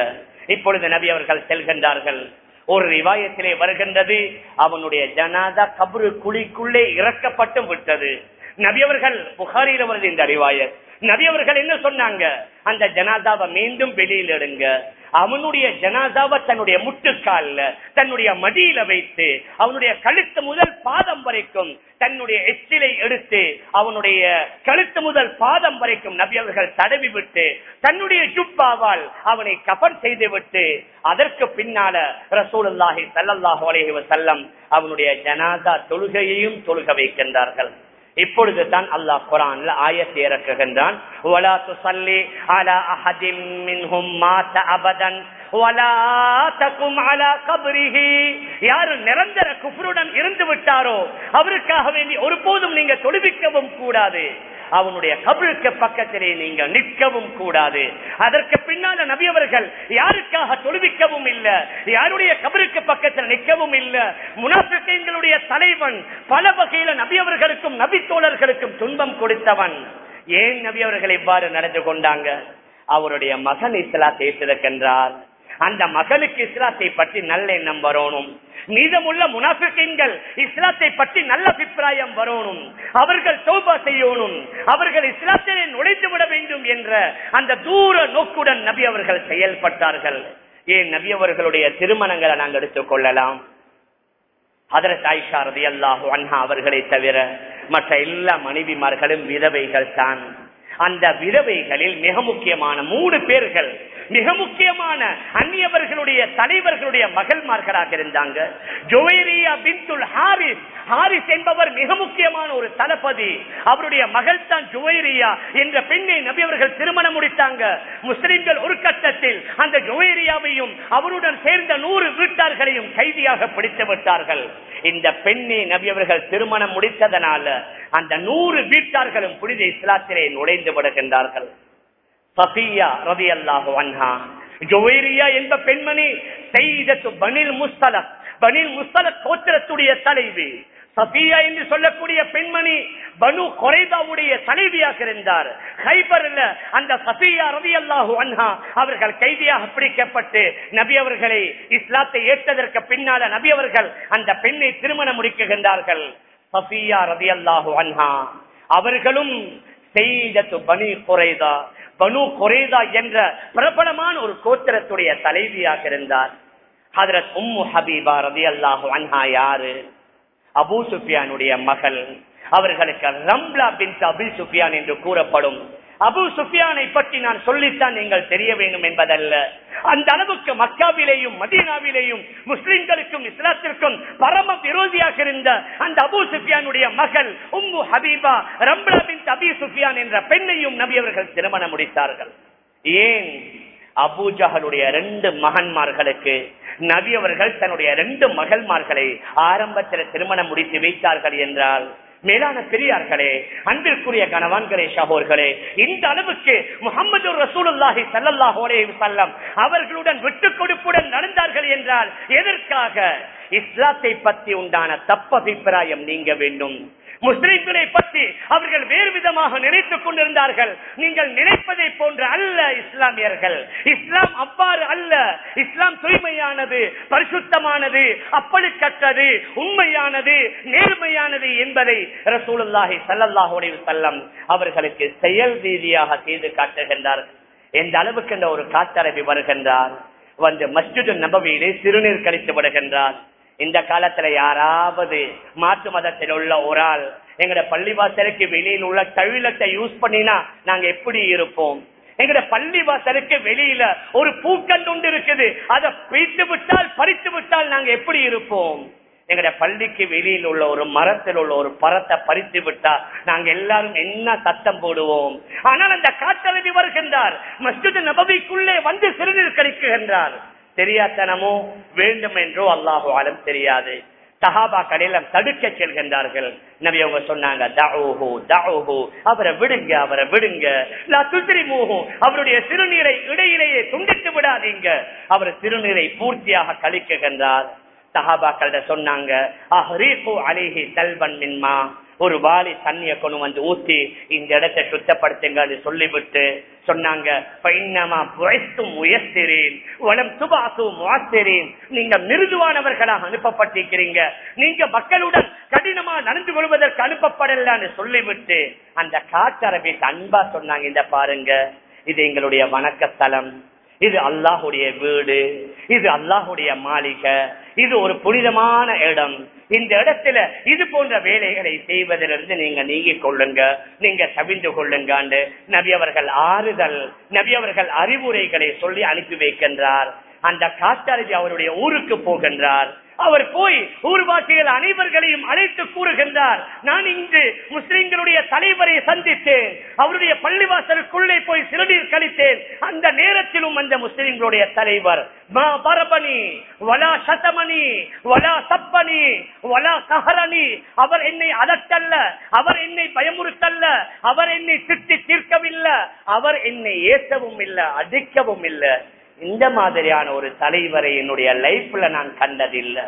இப்பொழுது நபி அவர்கள் செல்கின்றார்கள் ஒரு ரிவாயத்திலே வருகின்றது அவனுடைய ஜனாதா கபரு குழிக்குள்ளே இறக்கப்பட்டு விட்டது நபியவர்கள் புகாரில் வருது இந்த ரிவாயத் நபியவர்கள் என்ன சொன்னாங்க அந்த ஜனாதாவை மீண்டும் வெளியில் எடுங்க அவனுடைய ஜனாதாவை தன்னுடைய முட்டுக்கால்ல தன்னுடைய மடியில வைத்து அவனுடைய கழுத்து முதல் பாதம் வரைக்கும் தன்னுடைய எச்சிலை எடுத்து அவனுடைய கழுத்து முதல் பாதம் வரைக்கும் நபி அவர்கள் தடவி விட்டு தன்னுடைய ஜுப்பாவால் அவனை கபன் செய்து விட்டு அதற்கு பின்னால ரசூலுல்லாஹி ஸல்லல்லாஹு அலைஹி வஸல்லம் அவனுடைய ஜனாதா தொழுகையையும் தொழுக வைக்கின்றார்கள் இப்பொழுது தான் அல்லாஹ் குரான்ல ஆயத்தை இறக்குகின்றான் وَلَا تُصَلِّ عَلَى أَحَدٍ مِّنْهُمْ مَاتَ أَبَدًا وَلَا تَقُمْ عَلَى قَبْرِهِ யார் நிரந்தர குஃப்ருடன் இருந்து விட்டாரோ அவருக்காக வேண்டி ஒருபோதும் நீங்க தொழுவிக்கவும் கூடாது அவனுடைய கபருக்கு பக்கத்திலே நீங்க நிற்கவும் கூடாது அதற்கு பின்னால நபியவர்கள் யாருக்காக தொழுவிக்கவும் இல்ல யாருடைய கபருக்கு பக்கத்தில் நிற்கவும் இல்ல முனாபிகளுடைய தலைவன் பல வகையில நபியவர்களுக்கும் நபி தோழர்களுக்கும் துன்பம் கொடுத்தவன் ஏன் நபியவர்கள் இவ்வாறு நடந்து கொண்டாங்க அவருடைய மகன் இஸ்லாத்தை ஏற்றிருக்கின்றார் அந்த மகனுக்கு இஸ்லாத்தை பற்றி நல்ல எண்ணம் வரணும் மீதமுள்ள முனாபிக்கீன்கள் இஸ்லாத்தை பற்றி நல்ல அபிப்பிராயம் வரணும் அவர்கள் சோபா செய்யணும் அவர்கள் இஸ்லாத்திலே நுழைந்து விட வேண்டும் என்ற அந்த தூர நோக்குடன் நபி அவர்கள் செயல்பட்டார்கள் ஏன் நபி அவர்களுடைய திருமணங்களை நாங்கள் எடுத்துக் கொள்ளலாம் அதற்கு ஆயிஷா ரதி அல்லாஹு அன்ஹா அவர்களை தவிர மற்ற எல்லா மனைவிமார்களும் விதவைகள் தான் அந்த விதவைகளில் மிக முக்கியமான மூணு பேர்கள் மிக முக்கியமான அந்நியவர்களுடைய தலைவர்களுடைய மகள்மார்களாக இருந்தாங்க ஜோவேரியா பின்துல் ஹாரிஸ் ஹாரிஸ் என்பவர் மிக முக்கியமான ஒரு தளபதி அவருடைய மகள் தான் ஜுவைரியா என்ற பெண்ணை நபி அவர்கள் திருமணம் முடித்தாங்க முஸ்லிம்கள் ஒரு கட்டத்தில் அந்த ஜுவைரியாவையும் அவருடன் சேர்ந்த நூறு வீட்டார்களையும் கைதியாக பிடித்து விட்டார்கள் இந்த பெண்ணை நபி அவர்கள் திருமணம் முடித்ததனால அந்த நூறு வீட்டார்களும் புனித இஸ்லாத்திலே நுழைந்து விடுகின்றார்கள் சஃபியா ரதி அல்லாஹு அன்ஹா ஜுவைரியா என்ற பெண்மணி செய்தத்து பனில் முஸ்தலக் பனில் முஸ்தலக் கோத்திரத்துடைய தலைவி சஃபியா என்று சொல்லக்கூடிய பெண்மணி பனு குறைதாவுடைய தலைவியாக இருந்தார் ஹைபர்ல அந்த சஃபியா ரவி அல்லாஹு அன்ஹா அவர்கள் கைதியாக பிடிக்கப்பட்டு நபி அவர்களை இஸ்லாத்தை ஏற்றதற்கு பின்னால நபி அவர்கள் அந்த பெண்ணை திருமணம் முடிக்குகின்றார்கள் சஃபியா ரவி அல்லாஹு அன்ஹா அவர்களும் செய்தத்து பனி குறைதா பனு குறைதா என்ற பிரபலமான ஒரு கோத்திரத்துடைய தலைவியாக இருந்தார் ஹதரத் உம்மு ஹபீபா ரதி அல்லாஹு அன்ஹா யாரு அபூ சுஃபியானுடைய மகள் அவர்களுக்கு ரம்லா பின் அபி சுஃபியான் என்று கூறப்படும் அபு சுஃபியானை பற்றி நான் சொல்லித்தான் நீங்கள் தெரிய வேண்டும் என்பதல்ல அந்த அளவுக்கு மக்காவிலேயும் மதீனாவிலேயும் முஸ்லிம்களுக்கும் இஸ்லாத்திற்கும் பரம விரோதியாக இருந்த அந்த அபு சுஃபியானுடைய மகள் உம்மு ஹபீபா ரம்லா பின் அபி சுஃபியான் என்ற பெண்ணையும் நபி அவர்கள் திருமணம் முடித்தார்கள் ஏன் அபூஜஹலுடைய ரெண்டு மகன்மார்களுக்கு நபி அவர்கள் தன்னுடைய ரெண்டு மகள்மார்களை ஆரம்பத்தில் திருமணம் முடித்து வைத்தார்கள் என்றால் மேலான பெரியார்களே அன்பிற்குரிய கணவான்களே சகோர்களே இந்த அளவுக்கு முகமது ரசூலுல்லாஹி சல்லல்லாஹு அலைஹி வஸல்லம் அவர்களுடன் விட்டு கொடுப்புடன் நடந்தார்கள் என்றால் எதற்காக இஸ்லாத்தை பற்றி உண்டான தப்பு அபிப்பிராயம் நீங்க வேண்டும் முஸ்லிம்களை பற்றி அவர்கள் வேறு விதமாக நினைத்துக் கொண்டிருந்தார்கள் நீங்கள் நினைப்பதை போன்ற அல்ல இஸ்லாமியர்கள் இஸ்லாம் அவ்வாறு அல்ல இஸ்லாம் தூய்மையானது பரிசுத்தமானது அப்பழுக்கற்றது உண்மையானது நேர்மையானது என்பதை ரசூலுல்லாஹி சல்லல்லாஹு அலைஹி வஸல்லம் அவர்களுக்கு செயல் ரீதியாக செய்து காட்டுகின்றார்கள் எந்த அளவுக்கு இந்த ஒரு காத்தரவி வருகின்றார் வந்து மஸ்ஜிது நபவியிலே சிறுநீர் கழித்து விடுகின்றார் இந்த காலத்துல யாராவது மாற்று மதத்தில் உள்ள ஒரு ஆள் எங்கட பள்ளிவாசலுக்கு வெளியில் உள்ள தழுலத்தை யூஸ் பண்ணினா நாங்க எப்படி இருப்போம் எங்கட பள்ளிவாசலுக்கு வெளியில ஒரு பூக்கண்டு இருக்குது அதை பிரித்து விட்டால் பறித்து விட்டால் நாங்க எப்படி இருப்போம் எங்கட பள்ளிக்கு வெளியில் உள்ள ஒரு மரத்தில் உள்ள ஒரு பரத்தை பறித்து விட்டா நாங்க எல்லாரும் என்ன சத்தம் போடுவோம் ஆனால் அந்த காத்தழுதி வருகின்றார் மஸ்ஜித் நபவிக்குள்ளே வந்து சிறுநீர் கழிக்குகின்றார் தெரியாதனமோ வேண்டும் என்றோ அல்லாஹு ஆலம் தெரியாது சஹாபா கடையில தடுக்க செல்கின்றார்கள் நபி அவங்க சொன்னாங்க தஅூஹு, தஅூஹு. அவரை விடுங்க அவரை விடுங்க லா துஸ்ரிமூஹு. அவருடைய சிறுநீரை இடையிலேயே துண்டித்து விடாதீங்க அவர் சிறுநீரை பூர்த்தியாக கழிக்குகின்றார் சஹாபாக்கள் சொன்னாங்க அஹ்ரீகு அலைஹி தல்பன் மின்மா ஒரு வாளி தண்ணிய கொண்டு வந்து ஊத்தி இந்த இடத்தை சுத்தப்படுத்துங்க சொல்லிவிட்டு சொன்னாங்க "ஃபைன்னமா புழைத்தும் உயர்த்திரேன் வளம் துபாசும் வாசிரேன் நீங்க மிருதுவானவர்களாக அனுப்பப்பட்டிருக்கிறீங்க நீங்க மக்களுடன் கடினமா நடந்து கொள்வதற்கு அனுப்பப்படலான்னு சொல்லிவிட்டு அந்த காட்டரபிக்கு அன்பா சொன்னாங்க இந்த பாருங்க இது எங்களுடைய வணக்கத்தலம் இது அல்லாஹுடைய வீடு இது அல்லாஹுடைய மாளிகை இது ஒரு புனிதமான இடம் இந்த இடத்துல இது போன்ற வேலைகளை செய்வதிலிருந்து நீங்க நீங்கிக் கொள்ளுங்க நீங்க தவிந்து கொள்ளுங்க நபி அவர்கள் ஆறுதல் நபி அவர்கள் அறிவுரைகளை சொல்லி அனுப்பி வைக்கின்றார் அந்த காட்டாரதி அவருடைய ஊருக்கு போகின்றார் அவர் போய் ஊர்வாசிகள் அனைவர்களையும் அழைத்து கூறுகின்றார் நான் இங்கு முஸ்லிம்களுடைய தலைவரை சந்தித்தேன் அவருடைய பள்ளிவாசலுக்குள்ளே போய் சிறுநீர் கழித்தேன் அந்த நேரத்திலும் அந்த முஸ்லிம்களுடைய தலைவர் மா பரபனி வலா சதமணி வலா சப்பனி வலா கஹரணி அவர் என்னை அதட்டல்ல அவர் என்னை பயமுறுத்தல்ல அவர் என்னை திட்டி தீர்க்கவில்லை அவர் என்னை ஏற்றவும் இல்லை அடிக்கவும் இல்லை இந்த மாதிரியான ஒரு தலைவரை என்னுடைய லைஃப்ல நான் கண்டதில்லை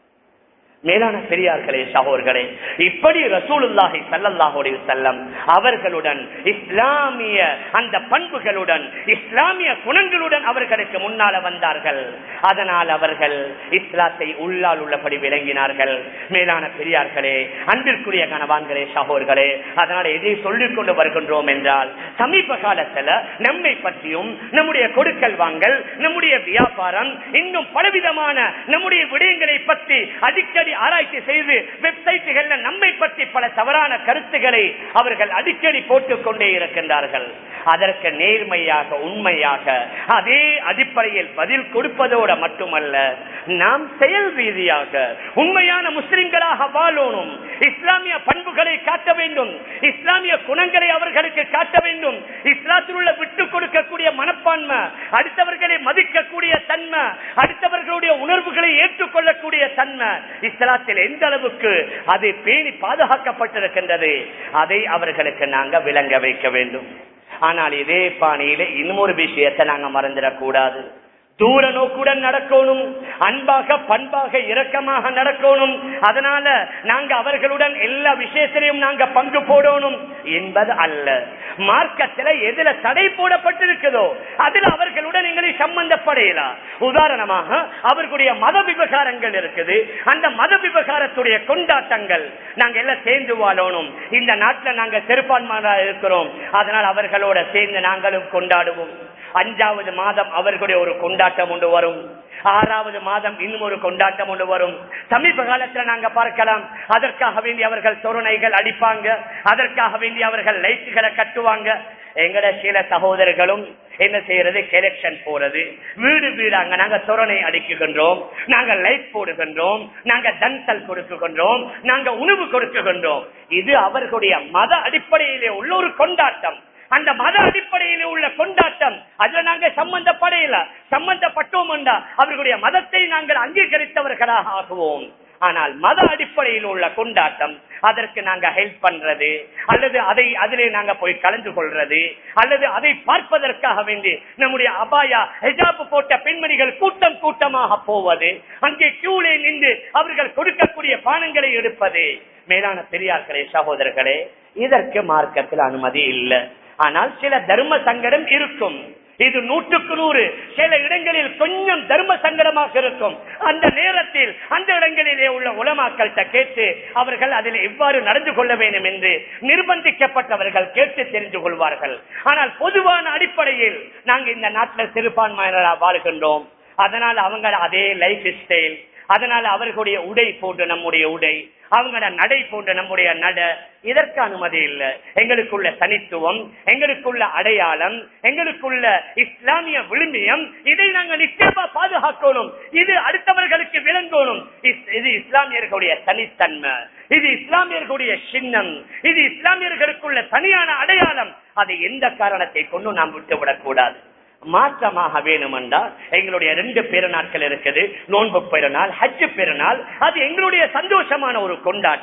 மேலான பெரியார்களே சகோர்களே இப்படி ரசூலுல்லாஹி ஸல்லல்லாஹு செல்லம் அவர்களுடன் இஸ்லாமிய அந்த பண்புகளுடன் இஸ்லாமிய குணங்களுடன் அவர்களுக்கு முன்னால வந்தார்கள் அதனால் அவர்கள் இஸ்லாத்தை உள்ளால் உள்ளபடி விளங்கினார்கள் மேலான பெரியார்களே அன்பிற்குரிய கணவான்களே சகோர்களே அதனால எதை சொல்லிக் கொண்டு வருகின்றோம் என்றால் சமீப காலத்துல நம்மை பற்றியும் நம்முடைய கொடுக்கல் வாங்கல் நம்முடைய வியாபாரம் இன்னும் பலவிதமான நம்முடைய விடயங்களை பற்றி அடிக்கடி ஆராய்ச்சி செய்து வெப்சைட்டுகள்ல நம்மை பற்றி பல தவறான கருத்துக்களை அவர்கள் அடிக்கடி போட்டுக் கொண்டே இருக்கின்றார்கள் அதற்கு நேர்மையாக உண்மையாக அதே அடிப்படையில் பதில் கொடுப்பதோட மட்டுமல்ல நாம் செயல் ரீதியாக உண்மையான முஸ்லிம்களாக வாழணும் இஸ்லாமிய பண்புகளை காட்ட வேண்டும் இஸ்லாமிய குணங்களை அவர்களுக்கு காட்ட வேண்டும் இஸ்லாத்தில் உள்ள விட்டுக் கொடுக்கக்கூடிய மனப்பான்மை அடுத்தவர்களை மதிக்கக்கூடிய தன்மை அடுத்தவர்களுடைய உணர்வுகளை ஏற்றுக்கொள்ளக்கூடிய தன்மை இஸ்லாத்தில் எந்த அளவுக்கு அது பேணி பாதுகாக்கப்பட்டிருக்கின்றது அதை அவர்களுக்கு நாங்க விளங்க வைக்க வேண்டும் ஆனால் இதே பாணியில இன்னொரு விஷயத்தை நாங்க மறந்துடக்கூடாது தூர நோக்குடன் நடக்கணும் அன்பாக பண்பாக இரக்கமாக நடக்கணும் அதனால நாங்க அவர்களுடன் எல்லா விஷயத்திலையும் நாங்க பங்கு போடணும் என்பது அல்ல மார்க்கத்துல எதுல தடை போடப்பட்டிருக்குதோ அதுல அவர்களுடன் எங்களை சம்பந்தப்படையலாம் உதாரணமாக அவர்களுடைய மத விவகாரங்கள் இருக்குது அந்த மத விவகாரத்துடைய கொண்டாட்டங்கள் நாங்க எல்லாம் சேர்ந்து வாழணும் இந்த நாட்டுல நாங்க சிறுபான்மையா இருக்கிறோம் அதனால் அவர்களோட சேர்ந்து நாங்களும் கொண்டாடுவோம் அஞ்சாவது மாதம் அவர்களுடைய ஒரு கொண்டாட்டம் ஒன்று வரும் ஆறாவது மாதம் இன்னும் ஒரு கொண்டாட்டம் ஒன்று வரும் சமீப காலத்துல நாங்க பார்க்கலாம் அதற்காக வேண்டி அவர்கள் தோரணைகள் அடிப்பாங்க அதற்காக வேண்டி அவர்கள் லைட்டுகளை கட்டுவாங்க எங்கட சில சகோதரர்களும் என்ன செய்யறது கெலெக்ஷன் போறது வீடு வீடாங்க நாங்க தோரணை அடிக்குகின்றோம் நாங்க லைட் போடுகின்றோம் நாங்க தன்சல் கொடுக்குகின்றோம் நாங்க உணவு கொடுக்குகின்றோம் இது அவர்களுடைய மத அடிப்படையிலே உள்ள ஒரு கொண்டாட்டம் அந்த மத அடிப்படையில் உள்ள கொண்டாட்டம் அதுல நாங்க சம்பந்தப்படையில சம்பந்தப்பட்டோம் அவர்களுடைய மதத்தை நாங்கள் அங்கீகரித்தவர்களாக ஆகுவோம் ஆனால் மத அடிப்படையில் உள்ள கொண்டாட்டம் அதற்கு நாங்க ஹெல்ப் பண்றது அல்லது அதை அதிலே நாங்க போய் கலந்து கொள்றது அல்லது அதை பார்ப்பதற்காக வேண்டி நம்முடைய அபாயா ஹெஜாப் போட்ட பெண்மணிகள் கூட்டம் கூட்டமாக போவது அங்கே கியூலே நின்று அவர்கள் கொடுக்கக்கூடிய பானங்களை எடுப்பது மேலான பெரியார்களே சகோதரர்களே இதற்கு மார்க்கத்தில் அனுமதி இல்லை ஆனால் சில தர்ம சங்கடம் இருக்கும் இது நூற்றுக்கு நூறு சில இடங்களில் கொஞ்சம் தர்ம சங்கடமாக இருக்கும் அந்த நேரத்தில் அந்த இடங்களிலே உள்ள உலமாக்கள்கிட்ட கேட்டு அவர்கள் அதில் எவ்வாறு நடந்து கொள்ள வேண்டும் என்று நிர்பந்திக்கப்பட்டவர்கள் கேட்டு தெரிந்து கொள்வார்கள் ஆனால் பொதுவான அடிப்படையில் நாங்க இந்த நாட்டில் சிறுபான்மையினராக வாழ்கின்றோம் அதனால் அவங்க அதே லைஃப் ஸ்டைல் அதனால அவர்களுடைய உடை போன்று நம்முடைய உடை அவங்களோட நடை போன்ற நம்முடைய நட இதற்கு அனுமதி இல்லை எங்களுக்குள்ள தனித்துவம் எங்களுக்குள்ள அடையாளம் எங்களுக்குள்ள இஸ்லாமிய விழுமியம் இதை நாங்கள் நிச்சயமா பாதுகாக்கணும் இது அடுத்தவர்களுக்கு விளங்கணும் இது இஸ்லாமியர்களுடைய தனித்தன்மை இது இஸ்லாமியர்களுடைய சின்னம் இது இஸ்லாமியர்களுக்குள்ள தனியான அடையாளம் அதை எந்த காரணத்தை கொண்டு நாம் விட்டுவிடக் கூடாது மாற்றமாக வேணுமெண்டா எங்களுடைய ரெண்டு பெருநாட்கள் இருக்குது நோன்பு பெருநாள் ஹஜ்ஜு பெருநாள் அது எங்களுடைய சந்தோஷமான ஒரு கொண்டாட்டம்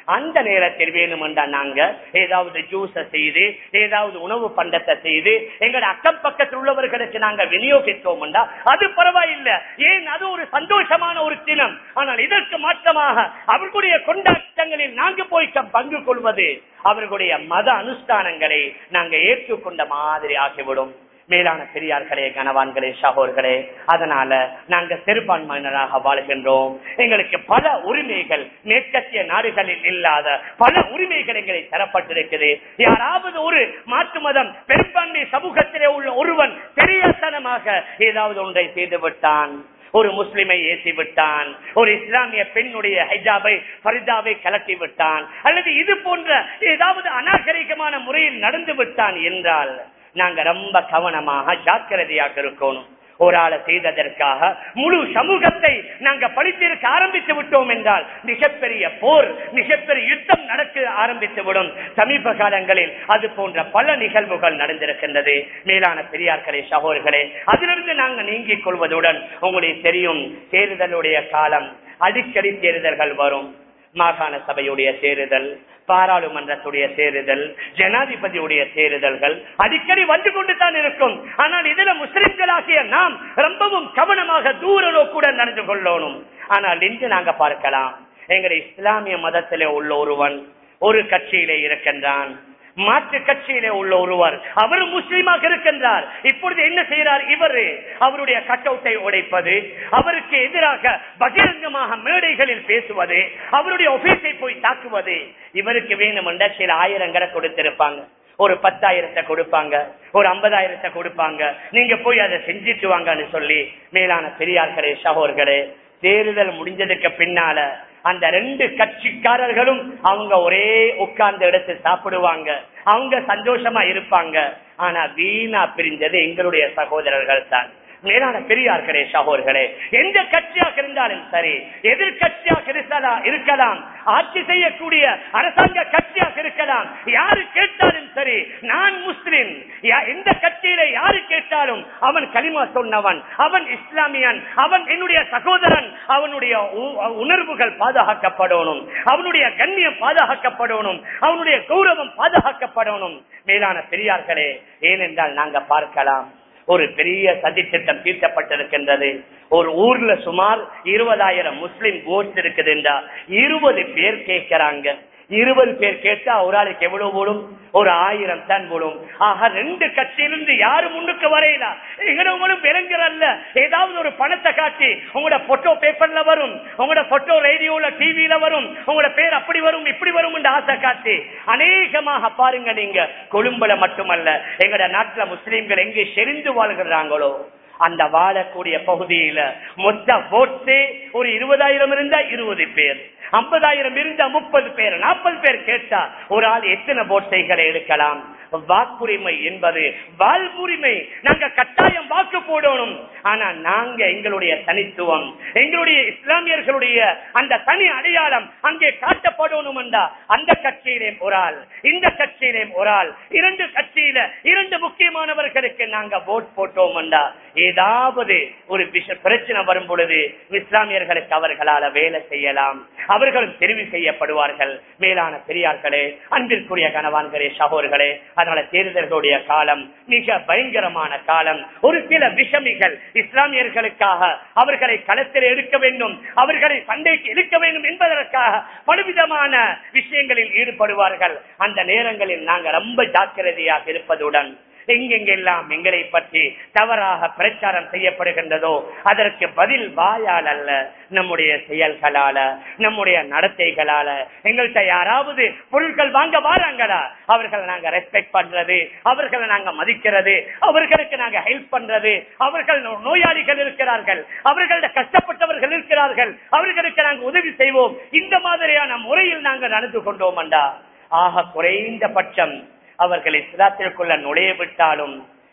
அந்த நேரத்தில் வேணுமென்றா நாங்க ஏதாவது ஜூஸ செய்து ஏதாவது உணவு பண்டத்தை செய்து எங்களோட அக்கம் பக்கத்தில் உள்ளவர்களுக்கு நாங்க விநியோகித்தோம் அது பரவாயில்லை ஏன் அது ஒரு சந்தோஷமான ஒரு தினம் ஆனால் இதற்கு மாற்றமாக அவர்களுடைய கொண்டாட்டங்களில் நாங்க போய் கம் பங்கு கொள்வது அவர்களுடைய மத அனுஷ்டானங்களை நாங்க ஏற்றுக்கொண்ட மாதிரி ஆகிவிடும் மேலான பெரியார்களே கனவான்களே சகோர்களே அதனால நாங்க சிறுபான்மையினராக வாழ்கின்றோம் எங்களுக்கு பல உரிமைகள் மேற்கத்திய நாடுகளில் இல்லாத பல உரிமைகள் எங்களை தரப்பட்டிருக்குது யாராவது ஒரு மாற்று மதம் பெரும்பான்மை சமூகத்திலே உள்ள ஒருவன் தெரியாதனமாக ஏதாவது ஒன்றை செய்து விட்டான் ஒரு முஸ்லிமை ஏற்றி விட்டான் ஒரு இஸ்லாமிய பெண்ணுடைய ஹைஜாபை ஃபரிதாவை கலட்டி விட்டான் அல்லது இது போன்ற ஏதாவது அநாகரிகமான முறையில் நடந்து விட்டான் என்றால் நாங்க ரொம்ப கவனமாக ஜாக்கிரதையாக இருக்கணும் ஒரு ஆளை செய்ததற்காக முழு சமூகத்தை நாங்க படித்திருக்க ஆரம்பித்து விட்டோம் என்றால் மிகப்பெரிய போர் மிகப்பெரிய யுத்தம் நடக்க ஆரம்பித்து விடும் சமீப காலங்களில் அது போன்ற பல நிகழ்வுகள் நடந்திருக்கின்றது மேலான பெரியார்களே சகோதர்களே அதிலிருந்து நாங்க நீங்கிக் கொள்வதுடன் உங்களுக்கு தெரியும் தேர்தலுடைய காலம் அடிக்கடி தேர்தல்கள் வரும் மாகாண சபையுடைய தேர்தல் பாராளுமன்றத்துடைய தேர்தல் ஜனாதிபதியுடைய தேர்தல்கள் அடிக்கடி வந்து கொண்டு தான் இருக்கும் ஆனால் இதுல முஸ்லிம்களாகிய நாம் ரொம்பவும் கவனமாக தூர நோக்குடன் நடந்து கொள்ளணும் ஆனால் இன்று நாங்க பார்க்கலாம் எங்களை இஸ்லாமிய மதத்திலே உள்ள ஒருவன் ஒரு கட்சியிலே இருக்கின்றான் மாற்று கட்சியிலே உள்ள ஒருவர் அவர் முஸ்லீமாக இருக்கின்றார் இப்பொழுது என்ன செய்கிறார் இவரு அவருடைய கட்டவுட்டை உடைப்பது அவருக்கு எதிராக பகிரங்கமாக மேடைகளில் பேசுவது அவருடைய ஒபீஸை போய் தாக்குவது இவருக்கு வேணும் என்ற சில ஆயிரங்களை கொடுத்திருப்பாங்க ஒரு பத்தாயிரத்தை கொடுப்பாங்க ஒரு ஐம்பதாயிரத்தை கொடுப்பாங்க நீங்க போய் அதை செஞ்சுட்டு வாங்கன்னு சொல்லி மேலான பெரியார்களே சகோர்களே தேர்தல் முடிஞ்சதுக்கு பின்னால அந்த ரெண்டு கட்சிக்காரர்களும் அவங்க ஒரே உட்கார்ந்து எடுத்து சாப்பிடுவாங்க அவங்க சந்தோஷமா இருப்பாங்க ஆனா வீணா பிரிஞ்சது எங்களுடைய சகோதரர்கள் தான் மேலான பெரியார்களே சகோதர்களே எந்த கட்சியாக இருந்தாலும் சரி எதிர்கட்சியாக இருக்கலாம் இருக்கலாம் ஆட்சி செய்யக்கூடிய அரசாங்க கட்சியாக இருக்கலாம் யாரு கேட்டாலும் சரி நான் முஸ்லிம் யா- எந்த கட்சியில யாரு கேட்டாலும் அவன் களிமா சொன்னவன் அவன் இஸ்லாமியன் அவன் என்னுடைய சகோதரன் அவனுடைய உ- உணர்வுகள் பாதுகாக்கப்படணும் அவனுடைய கண்ணியம் பாதுகாக்கப்படணும் அவனுடைய கௌரவம் பாதுகாக்கப்படணும் மேலான பெரியார்களே ஏனென்றால் நாங்க பார்க்கலாம் ஒரு பெரிய சதி திட்டம் தீர்த்தப்பட்டிருக்கின்றது ஒரு ஊர்ல சுமார் இருபதாயிரம் முஸ்லிம் ஓட்ஸ் இருக்குது என்றா இருபது பேர் கேட்கிறாங்க இருபது பேர் கேட்டா ஒரு ஆளுக்கு எவ்வளவு போடும் ஒரு ஆயிரம் தான் போடும் ஆக ரெண்டு கட்சியிலிருந்து யாரு முன்னுக்கு வரையில எங்களும் விளங்குறல்ல ஏதாவது ஒரு பணத்தை காட்டி உங்களோட போட்டோ பேப்பர்ல வரும் உங்களோட போட்டோ ரேடியோல டிவில வரும் உங்களோட பேர் அப்படி வரும் இப்படி வரும் என்று ஆசை காட்டி அநேகமாக பாருங்க நீங்க கொழும்புல மட்டுமல்ல எங்கட நாட்டுல முஸ்லிம்கள் எங்கே செறிந்து வாழ்கிறாங்களோ அந்த வாழக்கூடிய பகுதியில மொத்த ஓட்டு ஒரு இருபதாயிரம் இருந்தா இருபது பேர் ஐம்பதாயிரம் இருந்தா முப்பது பேர் நாற்பது பேர் கேட்டா ஒரு ஆள் எத்தனை போட்டைகளை எடுக்கலாம் வாக்குரிமை என்பது வாழ்வுரிமை நாங்க கட்டாயம் வாக்கு போடணும் ஆனா நாங்க எங்களுடைய தனித்துவம் எங்களுடைய இஸ்லாமியர்களுடைய அந்த தனி அடையாளம் அங்கே காட்டப்படணும் என்றா அந்த கட்சியிலே ஒரு ஆள் இந்த கட்சியிலே ஒரு ஆள் இரண்டு கட்சியில இரண்டு முக்கியமானவர்களுக்கு நாங்க ஓட் போட்டோம் என்றா ஏதாவது ஒரு விஷ- பிரச்சனை வரும் பொழுது இஸ்லாமியர்களுக்கு அவர்களால வேலை செய்யலாம் அவர்களும் தெரிவு செய்யப்படுவார்கள் மேலான பெரியார்களே அன்பிற்குரிய கணவான்களே சகோர்களே அதனால தேர்தல்களுடைய காலம் மிக பயங்கரமான காலம் ஒரு சில விஷமிகள் இஸ்லாமியர்களுக்காக அவர்களை களத்தில் எடுக்க வேண்டும் அவர்களை சண்டைக்கு இழுக்க வேண்டும் என்பதற்காக பலவிதமான விஷயங்களில் ஈடுபடுவார்கள் அந்த நேரங்களில் நாங்கள் ரொம்ப ஜாக்கிரதையாக இருப்பதுடன் எங்கெங்கெல்லாம் எங்களை பற்றி தவறாக பிரச்சாரம் செய்யப்படுகின்றதோ அதற்கு பதில் வாயால் அல்ல நம்முடைய செயல்களால நம்முடைய நடத்தைகளால எங்கள்கிட்ட யாராவது பொருட்கள் வாங்க வாராங்களா அவர்களை நாங்க ரெஸ்பெக்ட் பண்றது அவர்களை நாங்க மதிக்கிறது அவர்களுக்கு நாங்க ஹெல்ப் பண்றது அவர்கள் நோ- நோயாளிகள் இருக்கிறார்கள் அவர்கள கஷ்டப்பட்டவர்கள் இருக்கிறார்கள் அவர்களுக்கு நாங்க உதவி செய்வோம் இந்த மாதிரியான முறையில் நாங்க நடந்து கொண்டோம் ஆக குறைந்தபட்சம் அவர்கள் இஸ்லாத்திற்குள்ள நுழைய விட்டாலும்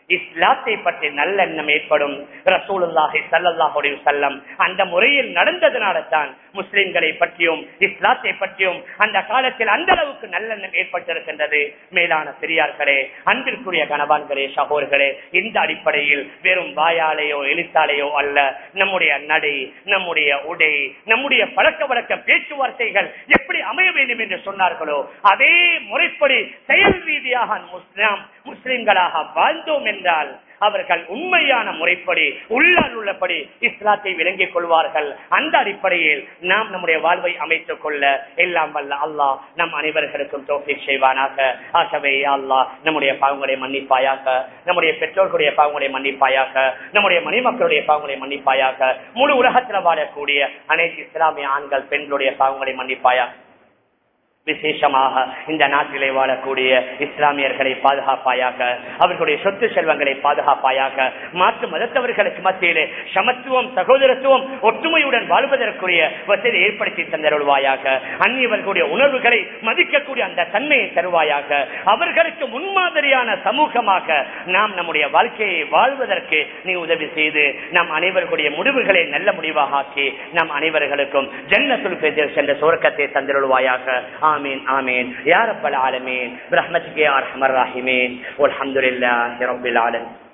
இஸ்லாத்தை பற்றி நல்லெண்ணம் ஏற்படும் ரசூலுல்லாஹி ஸல்லல்லாஹு அலைஹி வஸல்லம் அந்த முறையில் நடந்ததனால தான் முஸ்லிம்களை பற்றியும் இஸ்லாத்தை பற்றியும் அந்த காலத்தில் அந்த அளவுக்கு நல்லெண்ணம் ஏற்பட்டிருக்கின்றது மேலான பெரியார்களே அன்பிற்குரிய கணவான்களே சகோர்களே இந்த அடிப்படையில் வெறும் வாயாலேயோ எழுத்தாலேயோ அல்ல நம்முடைய நடை நம்முடைய உடை நம்முடைய பழக்க வழக்க பேச்சுவார்த்தைகள் எப்படி அமைய வேண்டும் என்று சொன்னார்களோ அதே முறைப்படி செயல் ரீதியாக முஸ்லாம் முஸ்லிம்களாக வாழ்ந்தோம் என்றால் அவர்கள் உண்மையான முறைப்படி உள்ளால் உள்ளபடி இஸ்லாத்தை விளங்கிக் கொள்வார்கள் அந்த அடிப்படையில் நாம் நம்முடைய வாழ்வை அமைத்துக் கொள்ள எல்லாம் வல்ல அல்லாஹ் நம் அனைவர்களுக்கும் தோஃபிக் செய்வானாக ஆகவே யா அல்லாஹ் நம்முடைய பாவங்களை மன்னிப்பாயாக நம்முடைய பெற்றோர்களுடைய பாவங்களை மன்னிப்பாயாக நம்முடைய மணிமக்களுடைய பாவங்களை மன்னிப்பாயாக முழு உலகத்தில் வாழக்கூடிய அனைத்து இஸ்லாமிய ஆண்கள் பெண்களுடைய பாவங்களை மன்னிப்பாயாக விசேஷமாக இந்த நாட்டிலே வாழக்கூடிய இஸ்லாமியர்களை பாதுகாப்பாயாக அவர்களுடைய சொத்து செல்வங்களை பாதுகாப்பாயாக மாற்று மதத்தவர்களுக்கு மத்தியிலே சமத்துவம் சகோதரத்துவம் ஒற்றுமையுடன் வாழ்வதற்குரிய வசதி ஏற்படுத்தி தந்தருள்வாயாக அந்நியவர்களுடைய உணர்வுகளை மதிக்கக்கூடிய அந்த தன்மையை தருவாயாக அவர்களுக்கு முன்மாதிரியான சமூகமாக நாம் நம்முடைய வாழ்க்கையை வாழ்வதற்கு நீ உதவி செய்து நம் அனைவர்களுடைய முடிவுகளை நல்ல முடிவாக ஆக்கி நம் அனைவர்களுக்கும் ஜன்னத்துல் பெஜர் சென்ற சுவர்க்கத்தை தந்திருள்வாயாக آمين آمين يا رب العالمين برحمتك يا أرحم الراحمين والحمد لله رب العالمين